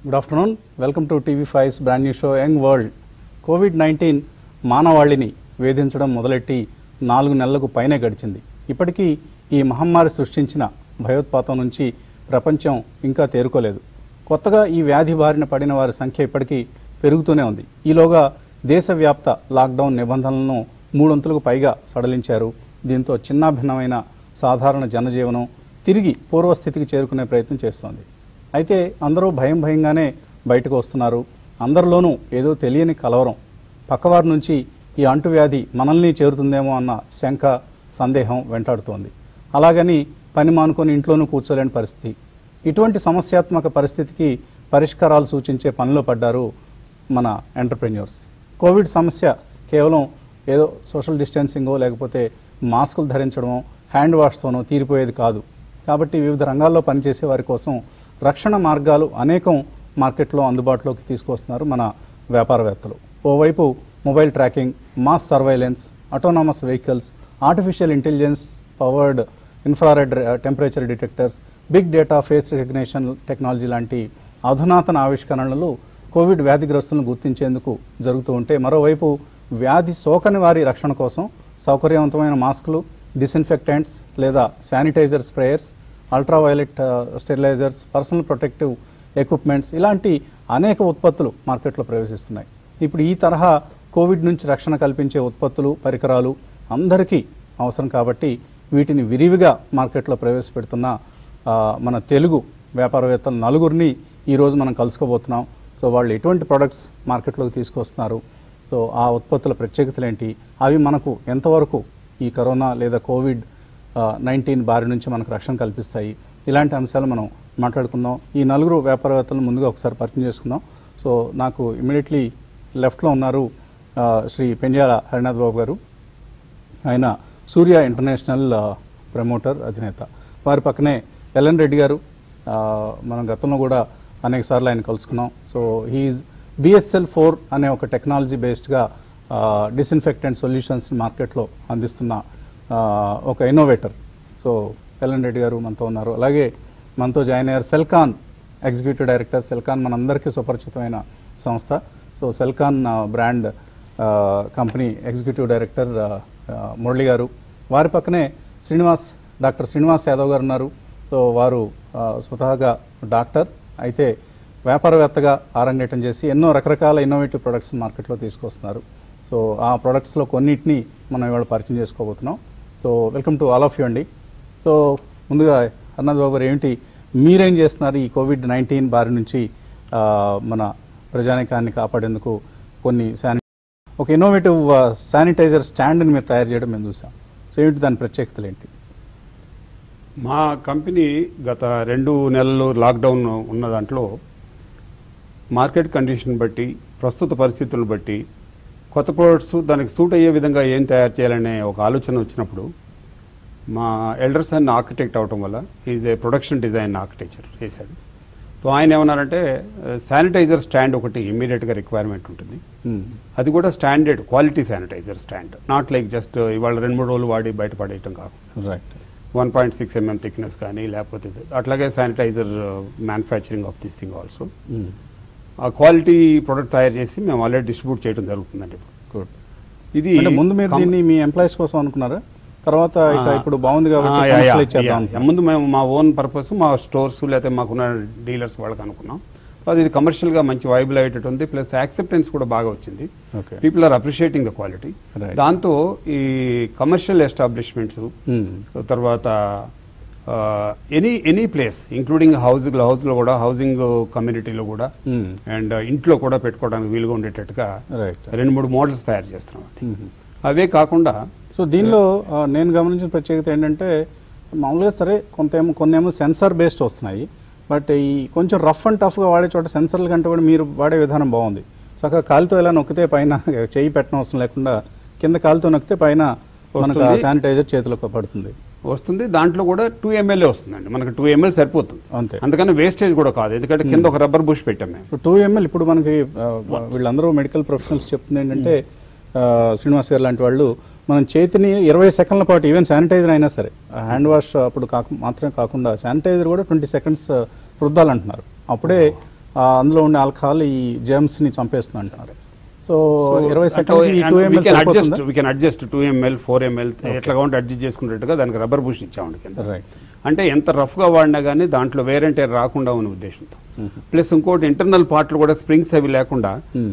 Good afternoon welcome to TV five's brand new show young world COVID nineteen మానవాళిని వేధించడం మొదలెట్టి నాలుగు నెలలకు పైనే గడిచింది ఇప్పటికీ ఈ మహమ్మారి సృష్టించిన భయోత్పాతం నుంచి ప్రపంచం ఇంకా తేరుకోలేదు కొత్తగా ఈ వ్యాధి బారిన పడిన వారి సంఖ్య ఇప్పటికీ పెరుగుతూనే ఉంది ఈలోగా దేశవ్యాప్త లాక్డౌన్ నిబంధనలను మూడొంతులకు పైగా సడలించారు దీంతో చిన్నాభిన్నమైన సాధారణ జనజీవనం తిరిగి పూర్వస్థితికి చేరుకునే ప్రయత్నం చేస్తోంది అయితే అందరూ భయం భయంగానే బయటకు వస్తున్నారు అందరిలోనూ ఏదో తెలియని కలవరం పక్కవారి నుంచి ఈ అంటువ్యాధి మనల్ని చేరుతుందేమో అన్న శంక సందేహం వెంటాడుతోంది అలాగని పని మానుకొని ఇంట్లోనూ కూర్చోలేని పరిస్థితి ఇటువంటి సమస్యాత్మక పరిస్థితికి పరిష్కారాలు సూచించే పనిలో పడ్డారు మన ఎంటర్ప్రెన్యూర్స్ కోవిడ్ సమస్య కేవలం ఏదో సోషల్ డిస్టెన్సింగో లేకపోతే మాస్కులు ధరించడమో హ్యాండ్ వాష్తోనో తీరిపోయేది కాదు కాబట్టి వివిధ రంగాల్లో పనిచేసే వారి కోసం రక్షణ మార్గాలు అనేకం మార్కెట్లో అందుబాటులోకి తీసుకొస్తున్నారు మన వ్యాపారవేత్తలు ఓవైపు mobile tracking mass surveillance autonomous vehicles artificial intelligence powered infrared temperature detectors big data face recognition technology లాంటి అధునాతన ఆవిష్కరణలు కోవిడ్ వ్యాధిగ్రస్తులను గుర్తించేందుకు జరుగుతూ ఉంటే మరోవైపు వ్యాధి సోకని వారి రక్షణ కోసం సౌకర్యవంతమైన మాస్కులు డిస్ఇన్ఫెక్టెంట్స్ లేదా sanitiser sprayers ultraviolet sterilisers personal protective equipments ఇలాంటి అనేక ఉత్పత్తులు మార్కెట్లో ప్రవేశిస్తున్నాయి ఇప్పుడు ఈ తరహా కోవిడ్ నుంచి రక్షణ కల్పించే ఉత్పత్తులు పరికరాలు అందరికీ అవసరం కాబట్టి వీటిని విరివిగా మార్కెట్లో ప్రవేశపెడుతున్న ఆ, మన తెలుగు వ్యాపారవేత్తలు నలుగురిని ఈరోజు మనం కలుసుకోబోతున్నాం సో వాళ్ళు ఎటువంటి ప్రొడక్ట్స్ మార్కెట్లోకి తీసుకొస్తున్నారు సో ఆ ఉత్పత్తుల ప్రత్యేకతలు ఏంటి అవి మనకు ఎంతవరకు ఈ కరోనా లేదా కోవిడ్ నైన్టీన్ బారి నుంచి మనకు రక్షణ కల్పిస్తాయి ఇలాంటి అంశాలు మనం మాట్లాడుకుందాం ఈ నలుగురు వ్యాపారవేత్తలను ముందుగా ఒకసారి పరిచయం చేసుకుందాం సో నాకు ఇమీడియట్లీ లెఫ్ట్లో ఉన్నారు ఆ, శ్రీ పెండ్యాల హరినాథ్ బాబు గారు ఆయన సూర్య ఇంటర్నేషనల్ ఆ, ప్రమోటర్ అధినేత వారి పక్కనే ఎల్ఎన్ రెడ్డి గారు ఆ, మనం గతంలో కూడా అనేక సార్లు ఆయన కలుసుకున్నాం సో హీఈస్ బిఎస్ఎల్ ఫోర్ అనే ఒక టెక్నాలజీ బేస్డ్గా డిస్ఇన్ఫెక్టెంట్ సొల్యూషన్స్ మార్కెట్లో అందిస్తున్న ఆ, ఒక ఇన్నోవేటర్ సో ఎల్ఎన్ రెడ్డి గారు మనతో ఉన్నారు అలాగే మనతో జాయిన్ అయ్యారు సెల్కాన్ ఎగ్జిక్యూటివ్ డైరెక్టర్ సెల్కాన్ మనందరికీ సుపరిచితమైన సంస్థ సో సెల్కాన్ ఆ, బ్రాండ్ ఆ, కంపెనీ ఎగ్జిక్యూటివ్ డైరెక్టర్ ఆ, ఆ, మురళి గారు వారి పక్కనే శ్రీనివాస్ డాక్టర్ శ్రీనివాస్ యాదవ్ గారు ఉన్నారు సో వారు ఆ, స్వతహాగా డాక్టర్ అయితే వ్యాపారవేత్తగా ఆరంగేటం చేసి ఎన్నో రకరకాల ఇన్నోవేటివ్ ప్రొడక్ట్స్ మార్కెట్లో తీసుకొస్తున్నారు సో ఆ ప్రొడక్ట్స్లో కొన్నిటిని మనం ఇవాళ పరిచయం చేసుకోబోతున్నాం so welcome to all of you అండి సో ముందుగా అన్నద్ బాబు గారు ఏంటి మీరేం చేస్తున్నారు ఈ కోవిడ్ నైన్టీన్ బారి నుంచి ఆ, మన ప్రజానికాన్ని కాపాడేందుకు కొన్ని శాని ఒక ఇన్నోవేటివ్ శానిటైజర్ స్టాండ్ని మీరు తయారు చేయడం మేము చూసాం సో ఏంటి దాని ప్రత్యేకతలు ఏంటి మా కంపెనీ గత రెండు నెలలు లాక్డౌన్ ఉన్న దాంట్లో మార్కెట్ కండిషన్ బట్టి ప్రస్తుత పరిస్థితులను బట్టి కొత్త ప్రోడక్ట్స్ దానికి సూట్ అయ్యే విధంగా ఏం తయారు చేయాలనే ఒక ఆలోచన వచ్చినప్పుడు మా ఎల్డర్ సన్ ఆర్కిటెక్ట్ అవటం వల్ల is a production design architecture చేశాడు సో ఆయన ఏమన్నారంటే శానిటైజర్ స్టాండ్ ఒకటి ఇమ్మీడియట్గా రిక్వైర్మెంట్ ఉంటుంది మ్మ్. అది కూడా standard quality sanitiser stand not like just ఇవాళ రెండు మూడు రోజులు వాడి బయటపడేయటం కాకుండా right one point six mm thickness కానీ లేకపోతే ఇది. అట్లాగే sanitiser manufacturing of this thing also hmm. ఆ క్వాలిటీ ప్రొడక్ట్ తయారు చేసి మేము ఆల్రెడీ డిస్ట్రిబ్యూట్ చేయడం జరుగుతుందండి ఇప్పుడు గుడ్ ఇది అంటే ముందు మీరు కం- దీన్ని మీ ఎంప్లాయీస్ కోసం అనుకున్నారా తర్వాత ఇక ఆ, ఇప్పుడు బాగుంది కాబట్టి ఆ, యా, యా, commercialize చేద్దాం యా. అనుకున్నారా? ముందు మేము మా ఓన్ పర్పస్ మా స్టోర్స్ లేకపోతే మాకున్న డీలర్స్ వాళ్ళకి అనుకున్నాం అది ఇది కమర్షియల్గా మంచి వైబుల్ అయ్యేటట్టు ఉంది ప్లస్ యాక్సెప్టెన్స్ కూడా బాగా వచ్చింది okay people are appreciating the quality Right. దాంతో ఈ కమర్షియల్ ఎస్టాబ్లిష్మెంట్స్ మ్మ్. తర్వాత any any place including house హౌస్లో కూడా హౌసింగ్ కమ్యూనిటీలో కూడా మ్మ్. అండ్ ఇంట్లో కూడా పెట్టుకోవడానికి వీలుగా ఉండేటట్టుగా రైట్ రెండు మూడు మోడల్స్ తయారు చేస్తున్నాం అండి మ్మ్. అవే కాకుండా సో దీనిలో ఆ, నేను గమనించిన ప్రత్యేకత ఏంటంటే మామూలుగా సరే కొంత ఏమో కొన్ని ఏమో సెన్సార్ బేస్డ్ వస్తున్నాయి బట్ ఈ కొంచెం రఫ్ అండ్ టఫ్గా వాడే చోట సెన్సర్ల కంటే కూడా మీరు వాడే విధానం బాగుంది చక్కగా కాలుతో ఇలా నొక్కితే పైన చేయి పెట్టడం అవసరం లేకుండా కింద కాలుతో నొక్కితే పైన మనకు వస్తుంది. శానిటైజర్ చేతిలోకి పడుతుంది వస్తుంది దాంట్లో కూడా టూ ఎంఎల్ఏ వస్తుందండి మనకు టూ ఎంఎల్ సరిపోతుంది అంతే అందుకని వేస్టేజ్ కూడా కాదు ఎందుకంటే కింద ఒక రబ్బర్ బుష్ పెట్టాం మేము టూ ఎంఎల్ ఇప్పుడు మనకి ఆ, వీళ్ళందరూ మెడికల్ ప్రొఫెషనల్స్ చెప్తుంది ఏంటంటే ఆ, శ్రీనివాస్ గారు లాంటి వాళ్ళు మనం చేతిని ఇరవై సెకండ్ల పాటు ఈవెన్ శానిటైజర్ అయినా సరే హ్యాండ్ వాష్ అప్పుడు కాక మాత్రమే కాకుండా శానిటైజర్ కూడా ట్వంటీ సెకండ్స్ రుద్దాలంటున్నారు అప్పుడే ఆ, అందులో ఉండే ఆల్కహాల్ ఈ జెమ్స్ ని చంపేస్తుంది అంటున్నారు సో So, ఇరవై అంటే second two we ml can adjust we can adjust two ml four ml ఎట్లా కావాలంటే అడ్జస్ట్ చేసుకున్నట్టుగా దానికి రబ్బర్ బూస్ట్ ఇచ్చామండి కింద రైట్ అంటే ఎంత రఫ్గా వాడినా కానీ దాంట్లో వేరంటే రాకుండా ఉన్న ఉద్దేశంతో ప్లస్ ఇంకోటి ఇంటర్నల్ పార్ట్లు కూడా స్ప్రింగ్స్ అవి లేకుండా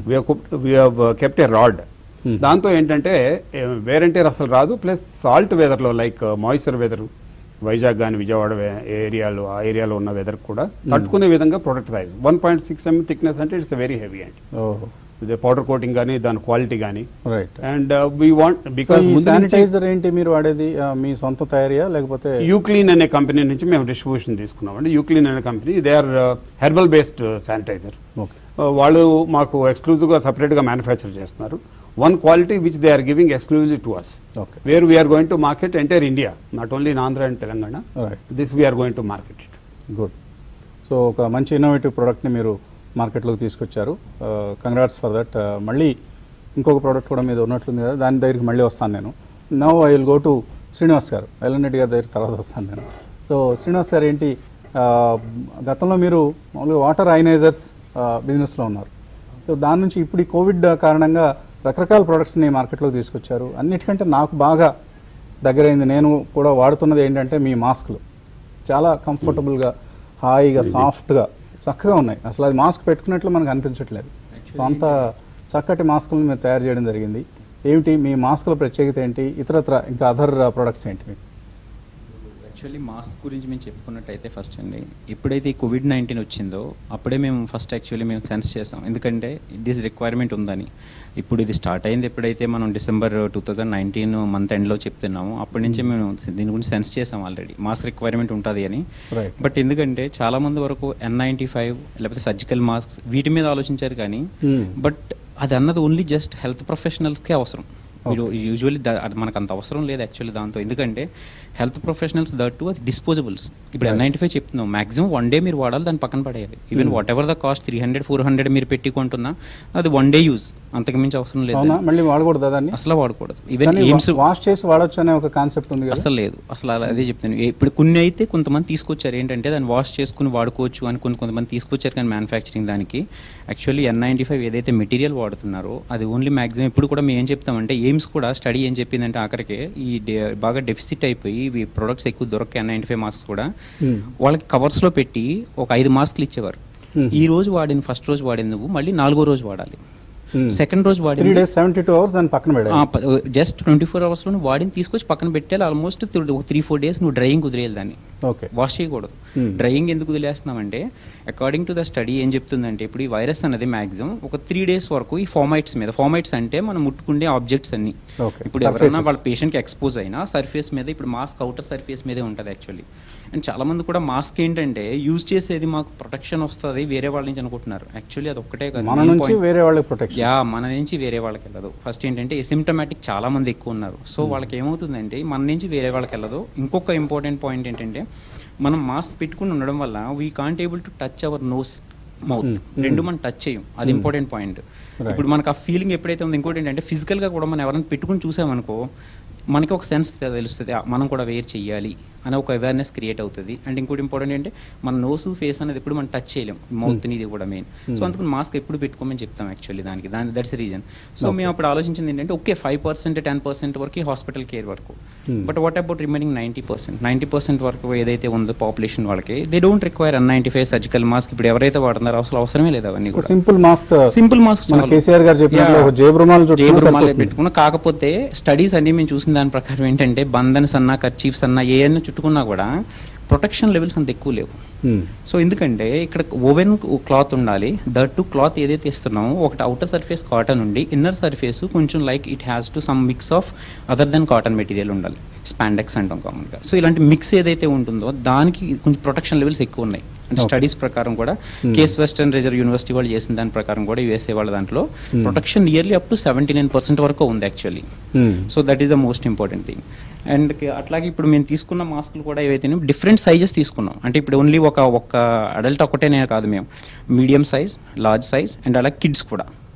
Hmm. Kept a rod Hmm. దాంతో ఏంటంటే వేరంటీర్ అసలు రాదు ప్లస్ సాల్ట్ వెదర్లో లైక్ మాయిశ్చర్ వెదర్ వైజాగ్ కానీ విజయవాడ వే- ఏరియాలో ఆ ఏరియాలో ఉన్న వెదర్ కూడా తట్టుకునే విధంగా ప్రొడక్ట్ తయారు one point six mm thickness అంటే ఇట్స్ వెరీ హెవీ అండి ఓహో ఇది పౌడర్ కోటింగ్ కానీ దాని క్వాలిటీ కానీ right and we want so because ఈ శానిటైజర్ ఏంటి మీరు వాడేది ఆ, మీ సొంత తయారీయా లేకపోతే యూక్లీన్ అనే కంపెనీ నుంచి మేము డిస్ట్రిబ్యూషన్ తీసుకున్నామండి యూక్లీన్ అనే company they are herbal based sanitiser okay వాళ్ళు మాకు ఎక్స్క్లూజివ్గా సపరేట్గా మ్యానుఫ్యాక్చర్ చేస్తున్నారు one quality which they are giving exclusively to us okay where we are going to market entire India not only in Andhra and Telangana right this we are going to market it good so ఒక మంచి innovative ప్రోడక్ట్ని మీరు మార్కెట్లోకి తీసుకొచ్చారు congrats for that మళ్ళీ ఇంకొక product కూడా మీద ఉన్నట్లుంది కదా దాని దగ్గరికి మళ్ళీ వస్తాను నేను now I will go to Srinivas garu LN Reddy గారి దగ్గర తర్వాత వస్తాను నేను సో శ్రీనివాస్ గారు ఏంటి ఆ, గతంలో మీరు మామూలుగా వాటర్ అయనైజర్స్ బిజినెస్లో ఉన్నారు సో దాని నుంచి ఇప్పుడు ఈ కోవిడ్ కారణంగా రకరకాల ప్రోడక్ట్స్ని మార్కెట్లోకి తీసుకొచ్చారు అన్నిటికంటే నాకు బాగా దగ్గరైంది నేను కూడా వాడుతున్నది ఏంటంటే మీ మాస్క్లు చాలా కంఫర్టబుల్గా హాయిగా సాఫ్ట్గా చక్కగా ఉన్నాయి అసలు అది మాస్క్ పెట్టుకున్నట్లు మనకు అనిపించట్లేదు సో అంత చక్కటి మాస్కులను మీరు తయారు చేయడం జరిగింది ఏమిటి మీ మాస్కుల ప్రత్యేకత ఏంటి ఇతరత్ర ఇంకా అదర్ ప్రొడక్ట్స్ ఏంటి మీకు యాక్చువల్లీ మాస్క్ గురించి మేము చెప్పుకున్నట్టయితే ఫస్ట్ అండి ఎప్పుడైతే ఈ కోవిడ్ నైన్టీన్ వచ్చిందో అప్పుడే మేము ఫస్ట్ యాక్చువల్లీ మేము సెన్స్ చేసాం ఎందుకంటే దిస్ రిక్వైర్మెంట్ ఉందని ఇప్పుడు ఇది స్టార్ట్ అయింది ఎప్పుడైతే మనం December two thousand nineteen month ఎండ్లో చెప్తున్నాము అప్పటి నుంచే మేము దీని గురించి సెన్స్ చేసాం ఆల్రెడీ మాస్క్ రిక్వైర్మెంట్ ఉంటుంది అని రైట్ బట్ ఎందుకంటే చాలా మంది వరకు ఎన్ నైంటీ ఫైవ్ లేకపోతే సర్జికల్ మాస్క్ వీటి మీద ఆలోచించారు కానీ Hmm. బట్ అది అన్నది ఓన్లీ జస్ట్ హెల్త్ ప్రొఫెషనల్స్కే అవసరం మీరు యూజువల్లీ అది మనకు అంత అవసరం లేదు యాక్చువల్లీ దాంతో ఎందుకంటే హెల్త్ ప్రొఫెషనల్స్ దట్టు అది డిస్పోజబుల్స్ ఇప్పుడు ఎన్ నైంటీ ఫైవ్ చెప్తున్నాం మాక్సిమం వన్ డే మీరు వాడాలి దాన్ని పక్కన పడేయాలి even whatever the cost three hundred four hundred మీరు పెట్టి కొంటున్నా అది వన్ డే యూజ్ అంతకు మించి అవసరం లేదు అవునా మళ్ళీ వాడకూడదా దాన్ని అసలు వాడకూడదు ఈవెన్ కానీ ఎయిమ్స్ వాష్ చేసి వాడొచ్చు అనే ఒక కాన్సెప్ట్ ఉంది కదా అసలు లేదు అసలు అలా అదే చెప్తాను ఏ- ఇప్పుడు కొన్ని అయితే కొంతమంది తీసుకొచ్చారు ఏంటంటే దాన్ని వాష్ చేసుకుని వాడుకోవచ్చు అని కొన్ని కొంతమంది తీసుకొచ్చారు కానీ మ్యానుఫ్యాక్చరింగ్ దానికి యాక్చువల్లీ ఎన్ నైంటీ ఫైవ్ ఏదైతే మెటీరియల్ వాడుతున్నారో అది ఓన్లీ మ్యాక్సిమం ఇప్పుడు కూడా మేము ఏం చెప్తామంటే ఎయిమ్స్ కూడా స్టడీ ఏం చెప్పిందంటే ఆఖరికి ఈ డే- బాగా డెఫిసిట్ అయిపోయి ఇవి ప్రొడక్ట్స్ ఎక్కువ దొరక్క ఎన్ నైంటీ ఫైవ్ మాస్క్ కూడా Hmm. వాళ్ళకి కవర్స్లో పెట్టి ఒక ఐదు మాస్క్లు ఇచ్చేవారు Hmm. ఈ రోజు వాడిన ఫస్ట్ రోజు వాడింది నువ్వు మళ్ళీ నాలుగో రోజు వాడాలి Hmm. సెకండ్ రోజు త్రీ వాడింది డేస్ సెవెంటీ టూ అవర్స్ దాన్ని పక్కన పెట్టాలి జస్ట్ ట్వంటీ ఫోర్ అవర్స్లో వాడిని తీసుకొచ్చి పక్కన పెట్టాలి ఆల్మోస్ట్ త్రీ ఫోర్ డేస్ నువ్వు డ్రైయింగ్ కుదిరేయాలి దాన్ని ఓకే వాష్ చేయకూడదు Hmm. డ్రైయింగ్ ఎందుకు వదిలేస్తున్నామంటే అకార్డింగ్ టు ద స్టడీ ఏం చెప్తుందంటే ఇప్పుడు ఈ వైరస్ అనేది మాక్సిమం ఒక త్రీ డేస్ వరకు ఈ ఫార్మైట్స్ మీద ఫార్మైట్స్ అంటే మనం ముట్టుకునే ఆబ్జెక్ట్స్ అన్ని Okay. ఇప్పుడు ఎవరైనా Surfaces. వాళ్ళ పేషెంట్కి ఎక్స్పోజ్ అయినా సర్ఫేస్ మీద ఇప్పుడు మాస్క్ అవుటర్ సర్ఫేస్ మీదే ఉంటుంది యాక్చువల్లీ అండ్ చాలా మంది కూడా మాస్క్ ఏంటంటే యూజ్ చేసేది మాకు ప్రొటెక్షన్ వస్తుంది వేరే వాళ్ళ నుంచి అనుకుంటున్నారు యాక్చువల్లీ అది ఒక్కటే కాదు మన Main నుంచి point- వేరే వాళ్ళకి ప్రొటెక్షన్ యా మన నుంచి వేరే వాళ్ళకి వెళ్ళదు ఫస్ట్ ఏంటంటే ఎసిమ్టమాటిక్ చాలా మంది ఎక్కువ ఉన్నారు సో వాళ్ళకి ఏమవుతుందంటే మన నుంచి వేరే వాళ్ళకి వెళ్ళదు ఇంకొక ఇంపార్టెంట్ పాయింట్ ఏంటంటే మనం మాస్క్ పెట్టుకుని ఉండడం వల్ల we can't able to touch our nose mouth Hmm. రెండు మనం టచ్ చేయం అది ఇంపార్టెంట్ పాయింట్ ఇప్పుడు మనకు ఆ ఫీలింగ్ ఎప్పుడైతే ఉందో ఇంకోటి ఏంటంటే ఫిజికల్గా కూడా మనం ఎవరైనా పెట్టుకుని చూసామనుకో మనకి ఒక సెన్స్ తెలుస్తుంది ఆ, మనం కూడా వేర్ చేయాలి అనే ఒక అవేర్నెస్ క్రియేట్ అవుతుంది అండ్ ఇంకోటి ఇంపార్టెంట్ ఏంటంటే మన నోసు ఫేస్ అనేది ఎప్పుడు మనం టచ్ చేయలేం మౌత్ని ఇది కూడా మెయిన్ సో అందుకని మాస్క్ ఎప్పుడు పెట్టుకోమని చెప్తాం యాక్చువల్లీ దానికి దాని దట్స్ రీజన్ సో మేము అప్పుడు ఆలోచించింది ఏంటంటే okay five percent ten percent వరకు హాస్పిటల్ కేర్ వరకు Hmm. But what about remaining ninety percent ninety percent వరకు ఏదైతే ఉందో పాపులేషన్ వాళ్ళకి they don't require N ninety five surgical mask ఇప్పుడు ఎవరైతే వాడుతున్నారో అసలు అవసరమే లేదు అవన్నీ కూడా సింపుల్ మాస్క్ సింపుల్ మాస్క్ మన కేసీఆర్ గారు చెప్పినట్లు ఒక జేబు రుమాలు చుట్టుకున్నా జేబు రుమాలే సరిపోతుంది. పెట్టుకున్నా కాకపోతే స్టడీస్ అన్ని మేము చూసిన దాని ప్రకారం ఏంటంటే బంధన్స్ అన్నా కర్చీఫ్స్ అన్నా ఏ అన్నా చుట్టుకున్నా కూడా ప్రొటెక్షన్ లెవెల్స్ అంత ఎక్కువ లేవు Hmm. సో ఎందుకంటే ఇక్కడ ఓవెన్ క్లాత్ ఉండాలి దట్ టు క్లాత్ ఏదైతే ఇస్తున్నామో ఒకటి అవుటర్ సర్ఫేస్ కాటన్ ఉండి ఇన్నర్ సర్ఫేస్ కొంచెం like it has to some mix of other then cotton material ఉండాలి స్పాండెక్స్ అంటాం కామన్గా సో ఇలాంటి మిక్స్ ఏదైతే ఉంటుందో దానికి కొంచెం ప్రొటెక్షన్ లెవెల్స్ ఎక్కువ ఉన్నాయి అంటే Okay. స్టడీస్ ప్రకారం కూడా Hmm. Case Western Reserve University వాళ్ళు చేసిన దాని ప్రకారం కూడా యూఎస్ఏ వాళ్ళ దాంట్లో Hmm. Protection nearly up to seventy nine percent వరకు ఉంది actually Hmm. So that is the most important thing and అట్లాగే ఇప్పుడు మేము తీసుకున్న మాస్కులు కూడా ఏవైతే డిఫరెంట్ సైజెస్ తీసుకున్నాం అంటే ఇప్పుడు ఓన్లీ ఒక ఒక అడల్ట్ ఒకటేనే కాదు మేము medium size large size and అలాగే కిడ్స్ కూడా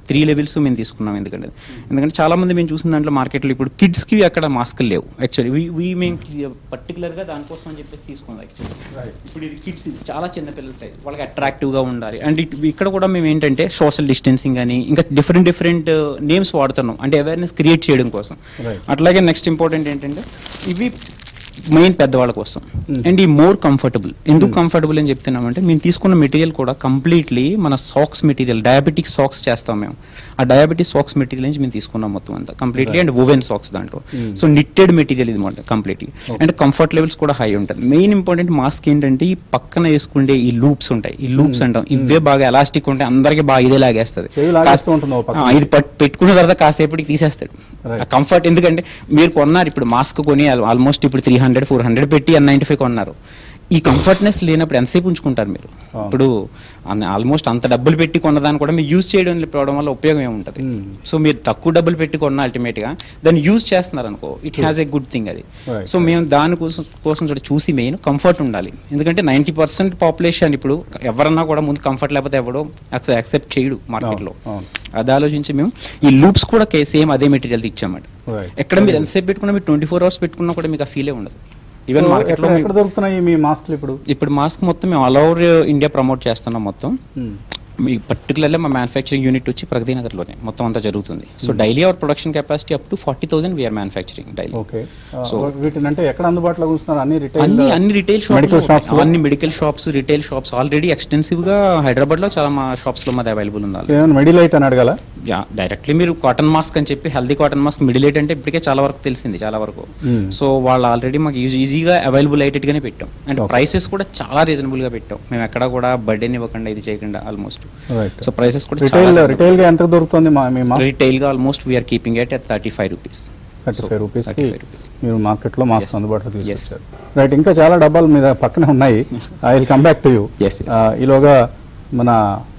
త్రీ లెవెల్స్ మేము తీసుకున్నాం ఎందుకంటే ఎందుకంటే చాలా మంది మేము చూసిన దాంట్లో మార్కెట్లో ఇప్పుడు కిడ్స్కి అక్కడ మాస్కులు లేవు యాక్చువల్లీ వీ మేము పర్టికులర్గా దానికోసం అని చెప్పేసి తీసుకున్నాం యాక్చువల్లీ ఇప్పుడు ఇది కిడ్స్ ఇది చాలా చిన్న పిల్లల సైజ్ వాళ్ళకి అట్రాక్టివ్గా ఉండాలి అండ్ ఇట్ ఇక్కడ కూడా మేము ఏంటంటే సోషల్ డిస్టెన్సింగ్ అని ఇంకా డిఫరెంట్ డిఫరెంట్ నేమ్స్ వాడుతున్నాం అంటే అవేర్నెస్ క్రియేట్ చేయడం కోసం Right. అట్లాగే నెక్స్ట్ ఇంపార్టెంట్ ఏంటంటే ఇవి మెయిన్ పెద్దవాళ్ళ కోసం అండ్ ఈ మోర్ కంఫర్టబుల్ ఎందుకు కంఫర్టబుల్ అని చెప్తున్నామంటే మేము తీసుకున్న మెటీరియల్ కూడా కంప్లీట్లీ మన సాక్స్ మెటీరియల్ డయాబెటిక్ సాక్స్ చేస్తాం మేము ఆ డయాబెటిక్ సాక్స్ మెటీరియల్ నుంచి మేము తీసుకున్నాం మొత్తం అంతా కంప్లీట్లీ అండ్ ఓవెన్ సాక్స్ దాంట్లో సో నిట్టెడ్ మెటీరియల్ ఇది మొత్తం కంప్లీట్లీ అండ్ కంఫర్ట్ లెవెల్స్ కూడా హై ఉంటుంది మెయిన్ ఇంపార్టెంట్ మాస్క్ ఏంటంటే ఈ పక్కన వేసుకుంటే ఈ లూప్స్ ఉంటాయి ఈ లూప్స్ అంటాం ఇవే బాగా ఎలాస్టిక్ ఉంటాయి అందరికీ బాగా ఇదే లాగేస్తుంది చెవి లాగేస్తూ ఉంటుంది ఓ పక్కన. ఆ, ఇది పట్- పెట్టుకున్న తర్వాత కాసేపటికి తీసేస్తాడు Right. కంఫర్ట్ ఎందుకంటే మీరు కొన్నారు ఇప్పుడు మాస్క్ కొని ఆల్మోస్ట్ ఇప్పుడు త్రీ హండ్రెడ్ ఫోర్ హండ్రెడ్ పెట్టి ఎన్ నైన్టీ ఫైవ్ కొన్నారు ఈ కంఫర్ట్నెస్ లేనప్పుడు ఎంతసేపు ఉంచుకుంటారు మీరు అవును. ఇప్పుడు ఆల్మోస్ట్ అంత డబ్బులు పెట్టి కొన్నదాన్ని కూడా మీరు యూజ్ చేయడం పోవడం వల్ల ఉపయోగం ఏముంటుంది Hmm. సో మీరు తక్కువ డబ్బులు పెట్టి కొన్న అల్టిమేట్ గా దాన్ని యూజ్ చేస్తున్నారు అనుకో it has a good thing అది Right. సో మేము దాని కోసం కోసం చూడ చూసి మెయిన్ కంఫర్ట్ ఉండాలి ఎందుకంటే నైంటీ పర్సెంట్ పాపులేషన్ ఇప్పుడు ఎవరన్నా కూడా ముందు కంఫర్ట్ లేకపోతే ఎవడో యాక్సెప్ట్ చేయడు మార్కెట్లో అవును. అది ఆలోచించి మేము ఈ లూప్స్ కూడా సేమ్ అదే మెటీరియల్ ఇచ్చామండి Right. ఎక్కడ మీరు ఎంతసేపు పెట్టుకున్నా మీరు ట్వంటీ ఫోర్ అవర్స్ పెట్టుకున్నా కూడా మీకు ఆ ఫీలే ఉండదు ఈవెన్ So, మార్కెట్లో ఎక్కడ ఎక్కడ దొరుకుతున్నాయి మీ మాస్క్లు ఇప్పుడు ఇప్పుడు మాస్క్ మొత్తం మేము ఆల్ ఓవర్ ఇండియా ప్రమోట్ చేస్తున్నాం మొత్తం Hmm. మీ పర్టికులర్లీ మా మ్యానుఫ్యాక్చరింగ్ యూనిట్ వచ్చి ప్రగతి నగర్లోనే మొత్తం అంతా జరుగుతుంది so daily our production capacity up to forty thousand we are manufacturing daily okay So- వీటిని అంటే ఎక్కడ అందుబాటులో ఉంచుతున్నారు అన్ని రిటైల్ అన్ని అన్ని రిటైల్ మెడికల్ షాప్స్ షాప్స్ అన్ని medical shops retail shops already extensive గా హైదరాబాద్ లో చాలా మా షాప్స్ లో మాది అవైలబుల్ ఉంది already. ఏమైనా మెడిలైట్ అని అడగాల యా డైరెక్ట్లీ మీరు కాటన్ మాస్క్ అని చెప్పి హెల్దీ కాటన్ మాస్క్ మిడిలేట్ అంటే ఇప్పటికే చాలా వరకు తెలిసింది చాలా వరకు Hmm. సో వాళ్ళు ఆల్రెడీ మాకు ఈజీ ఈజీగా అవైలబుల్ అయ్యేటట్టుగానే పెట్టాం అండ్ Okay. ప్రైసెస్ ప్రైసెస్ కూడా చాలా రీజనబుల్ గా పెట్టాం మేము ఎక్కడ కూడా బర్త్డే ఇవ్వకుండా ఇది చేయకుండా ఆల్మోస్ట్ రైట్ సో ప్రైసెస్ కూడా రిటైల్ రిటైల్ గా ఎంత దొరుకుతుంది మా మీ మాస్క్ రిటైల్ గా almost we are keeping at thirty five rupees thirty five rupees కి 35 rupees. మీరు మార్కెట్లో మాస్క్ Yes. అందుబాటులో Yes. తీసుకొచ్చారు రైట్ ఇంకా చాలా డబ్బాలు మీద పక్కనే ఉన్నాయి I will come back to you Yes, yes. ఈలోగా మన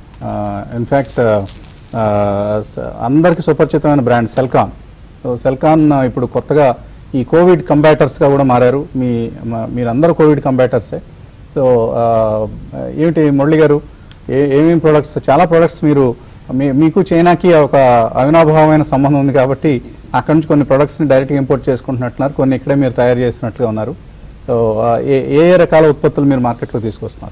ఇన్ఫ్యాక్ట్ అందరికీ సుపరిచితమైన బ్రాండ్ సెల్కాన్ సో సెల్కాన్ ఇప్పుడు కొత్తగా ఈ కోవిడ్ కంబాటర్స్గా కూడా మారారు మీ మ- మీరందరూ కోవిడ్ కంబాటర్సే సో ఆ, ఏమిటి మురళి గారు ఏ ఏమేమి ప్రొడక్ట్స్ చాలా ప్రొడక్ట్స్ మీరు మీ- మీకు చైనాకి ఒక అవినాభావమైన సంబంధం ఉంది కాబట్టి అక్కడ నుంచి కొన్ని ప్రొడక్ట్స్ని డైరెక్ట్గా ఇంపోర్ట్ చేసుకుంటున్నట్టున్నారు కొన్ని ఇక్కడే మీరు తయారు చేస్తున్నట్టుగా ఉన్నారు సో ఆ, ఏ ఏ ఏ రకాల ఉత్పత్తులు మీరు మార్కెట్లో తీసుకొస్తున్నారు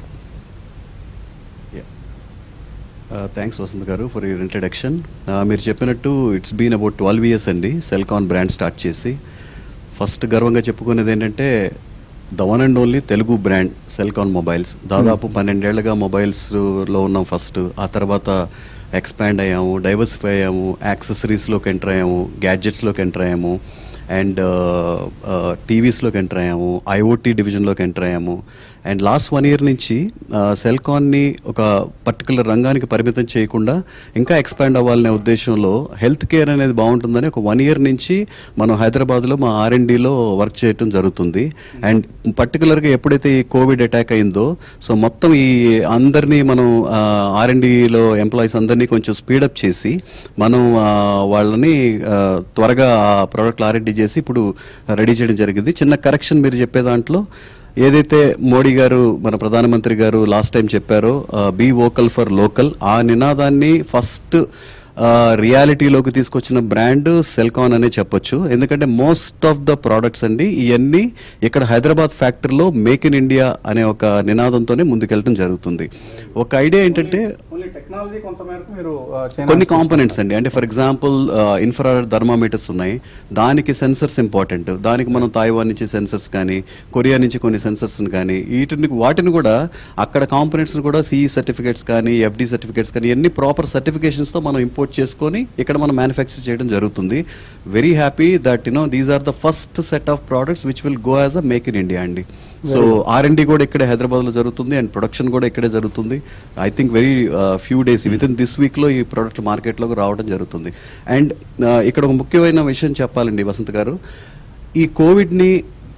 థ్యాంక్స్ వసంత్ గారు ఫర్ యూర్ ఇంట్రడక్షన్ మీరు చెప్పినట్టు it's been about twelve years అండి సెల్కాన్ బ్రాండ్ స్టార్ట్ చేసి ఫస్ట్ గర్వంగా చెప్పుకునేది ఏంటంటే the one and only Telugu brand Celkon mobiles దాదాపు పన్నెండేళ్లుగా మొబైల్స్లో ఉన్నాం ఫస్ట్ ఆ తర్వాత ఎక్స్పాండ్ అయ్యాము డైవర్సిఫై అయ్యాము యాక్సెసరీస్లోకి ఎంటర్ అయ్యాము గ్యాడ్జెట్స్లోకి ఎంటర్ అయ్యాము అండ్ టీవీస్లోకి ఎంటర్ అయ్యాము ఐఓటీ డివిజన్లోకి ఎంటర్ అయ్యాము అండ్ లాస్ట్ వన్ ఇయర్ నుంచి సెల్కాన్ని ఒక పర్టికులర్ రంగానికి పరిమితం చేయకుండా ఇంకా ఎక్స్పాండ్ అవ్వాలనే ఉద్దేశంలో హెల్త్ కేర్ అనేది బాగుంటుందని ఒక వన్ ఇయర్ నుంచి మనం హైదరాబాద్లో మా ఆర్ఎండిలో వర్క్ చేయటం జరుగుతుంది అండ్ పర్టికులర్గా ఎప్పుడైతే ఈ కోవిడ్ అటాక్ అయిందో సో మొత్తం ఈ అందరినీ మనం ఆర్ఎండిలో ఎంప్లాయీస్ అందరినీ కొంచెం స్పీడప్ చేసి మనం ఆ, వాళ్ళని ఆ, త్వరగా ఆ ప్రోడక్ట్లు ఆర్ఎండి చేసి ఇప్పుడు రెడీ చేయడం జరిగింది చిన్న కరెక్షన్ మీరు చెప్పే దాంట్లో ఏదైతే మోడీ గారు మన ప్రధానమంత్రి గారు లాస్ట్ టైం చెప్పారో బీ వోకల్ ఫర్ లోకల్ ఆ నినాదాన్ని ఫస్ట్ రియాలిటీలోకి తీసుకొచ్చిన బ్రాండ్ సెల్కాన్ అనే చెప్పొచ్చు ఎందుకంటే మోస్ట్ ఆఫ్ ద ప్రోడక్ట్స్ అండి ఇవన్నీ ఇక్కడ హైదరాబాద్ ఫ్యాక్టరీలో మేక్ ఇన్ ఇండియా అనే ఒక నినాదంతోనే ముందుకెళ్ళడం జరుగుతుంది ఒక ఐడియా ఏంటంటే టెక్నాలజీ కొంత మేరకు మీరు కొన్ని కాంపోనెంట్స్ అండి అంటే ఫర్ ఎగ్జాంపుల్ ఇన్ఫ్రారెడ్ థర్మామీటర్స్ ఉన్నాయి దానికి సెన్సర్స్ ఇంపార్టెంట్ దానికి మనం తాయివాన్ నుంచి సెన్సర్స్ కానీ కొరియా నుంచి కొన్ని సెన్సర్స్ కానీ వీటిని వాటిని కూడా అక్కడ కాంపోనెంట్స్ కూడా సిఈ సర్టిఫికేట్స్ కానీ ఎఫ్డి సర్టిఫికేట్స్ కానీ ఎన్ని ప్రాపర్ సర్టిఫికేషన్స్తో మనం ఇంపోర్ట్ చేసుకొని ఇక్కడ మనం మ్యానుఫ్యాక్చర్ చేయడం జరుగుతుంది very happy that you know these are the first set of products which will go as a make in India అండి సో ఆర్ అండ్ కూడా ఇక్కడే హైదరాబాద్లో జరుగుతుంది అండ్ ప్రొడక్షన్ కూడా ఇక్కడే జరుగుతుంది I think very few days within this వీక్లో ఈ ప్రోడక్ట్ మార్కెట్లోకి రావడం జరుగుతుంది అండ్ ఇక్కడ ఒక ముఖ్యమైన విషయం చెప్పాలండి వసంత్ గారు ఈ కోవిడ్ని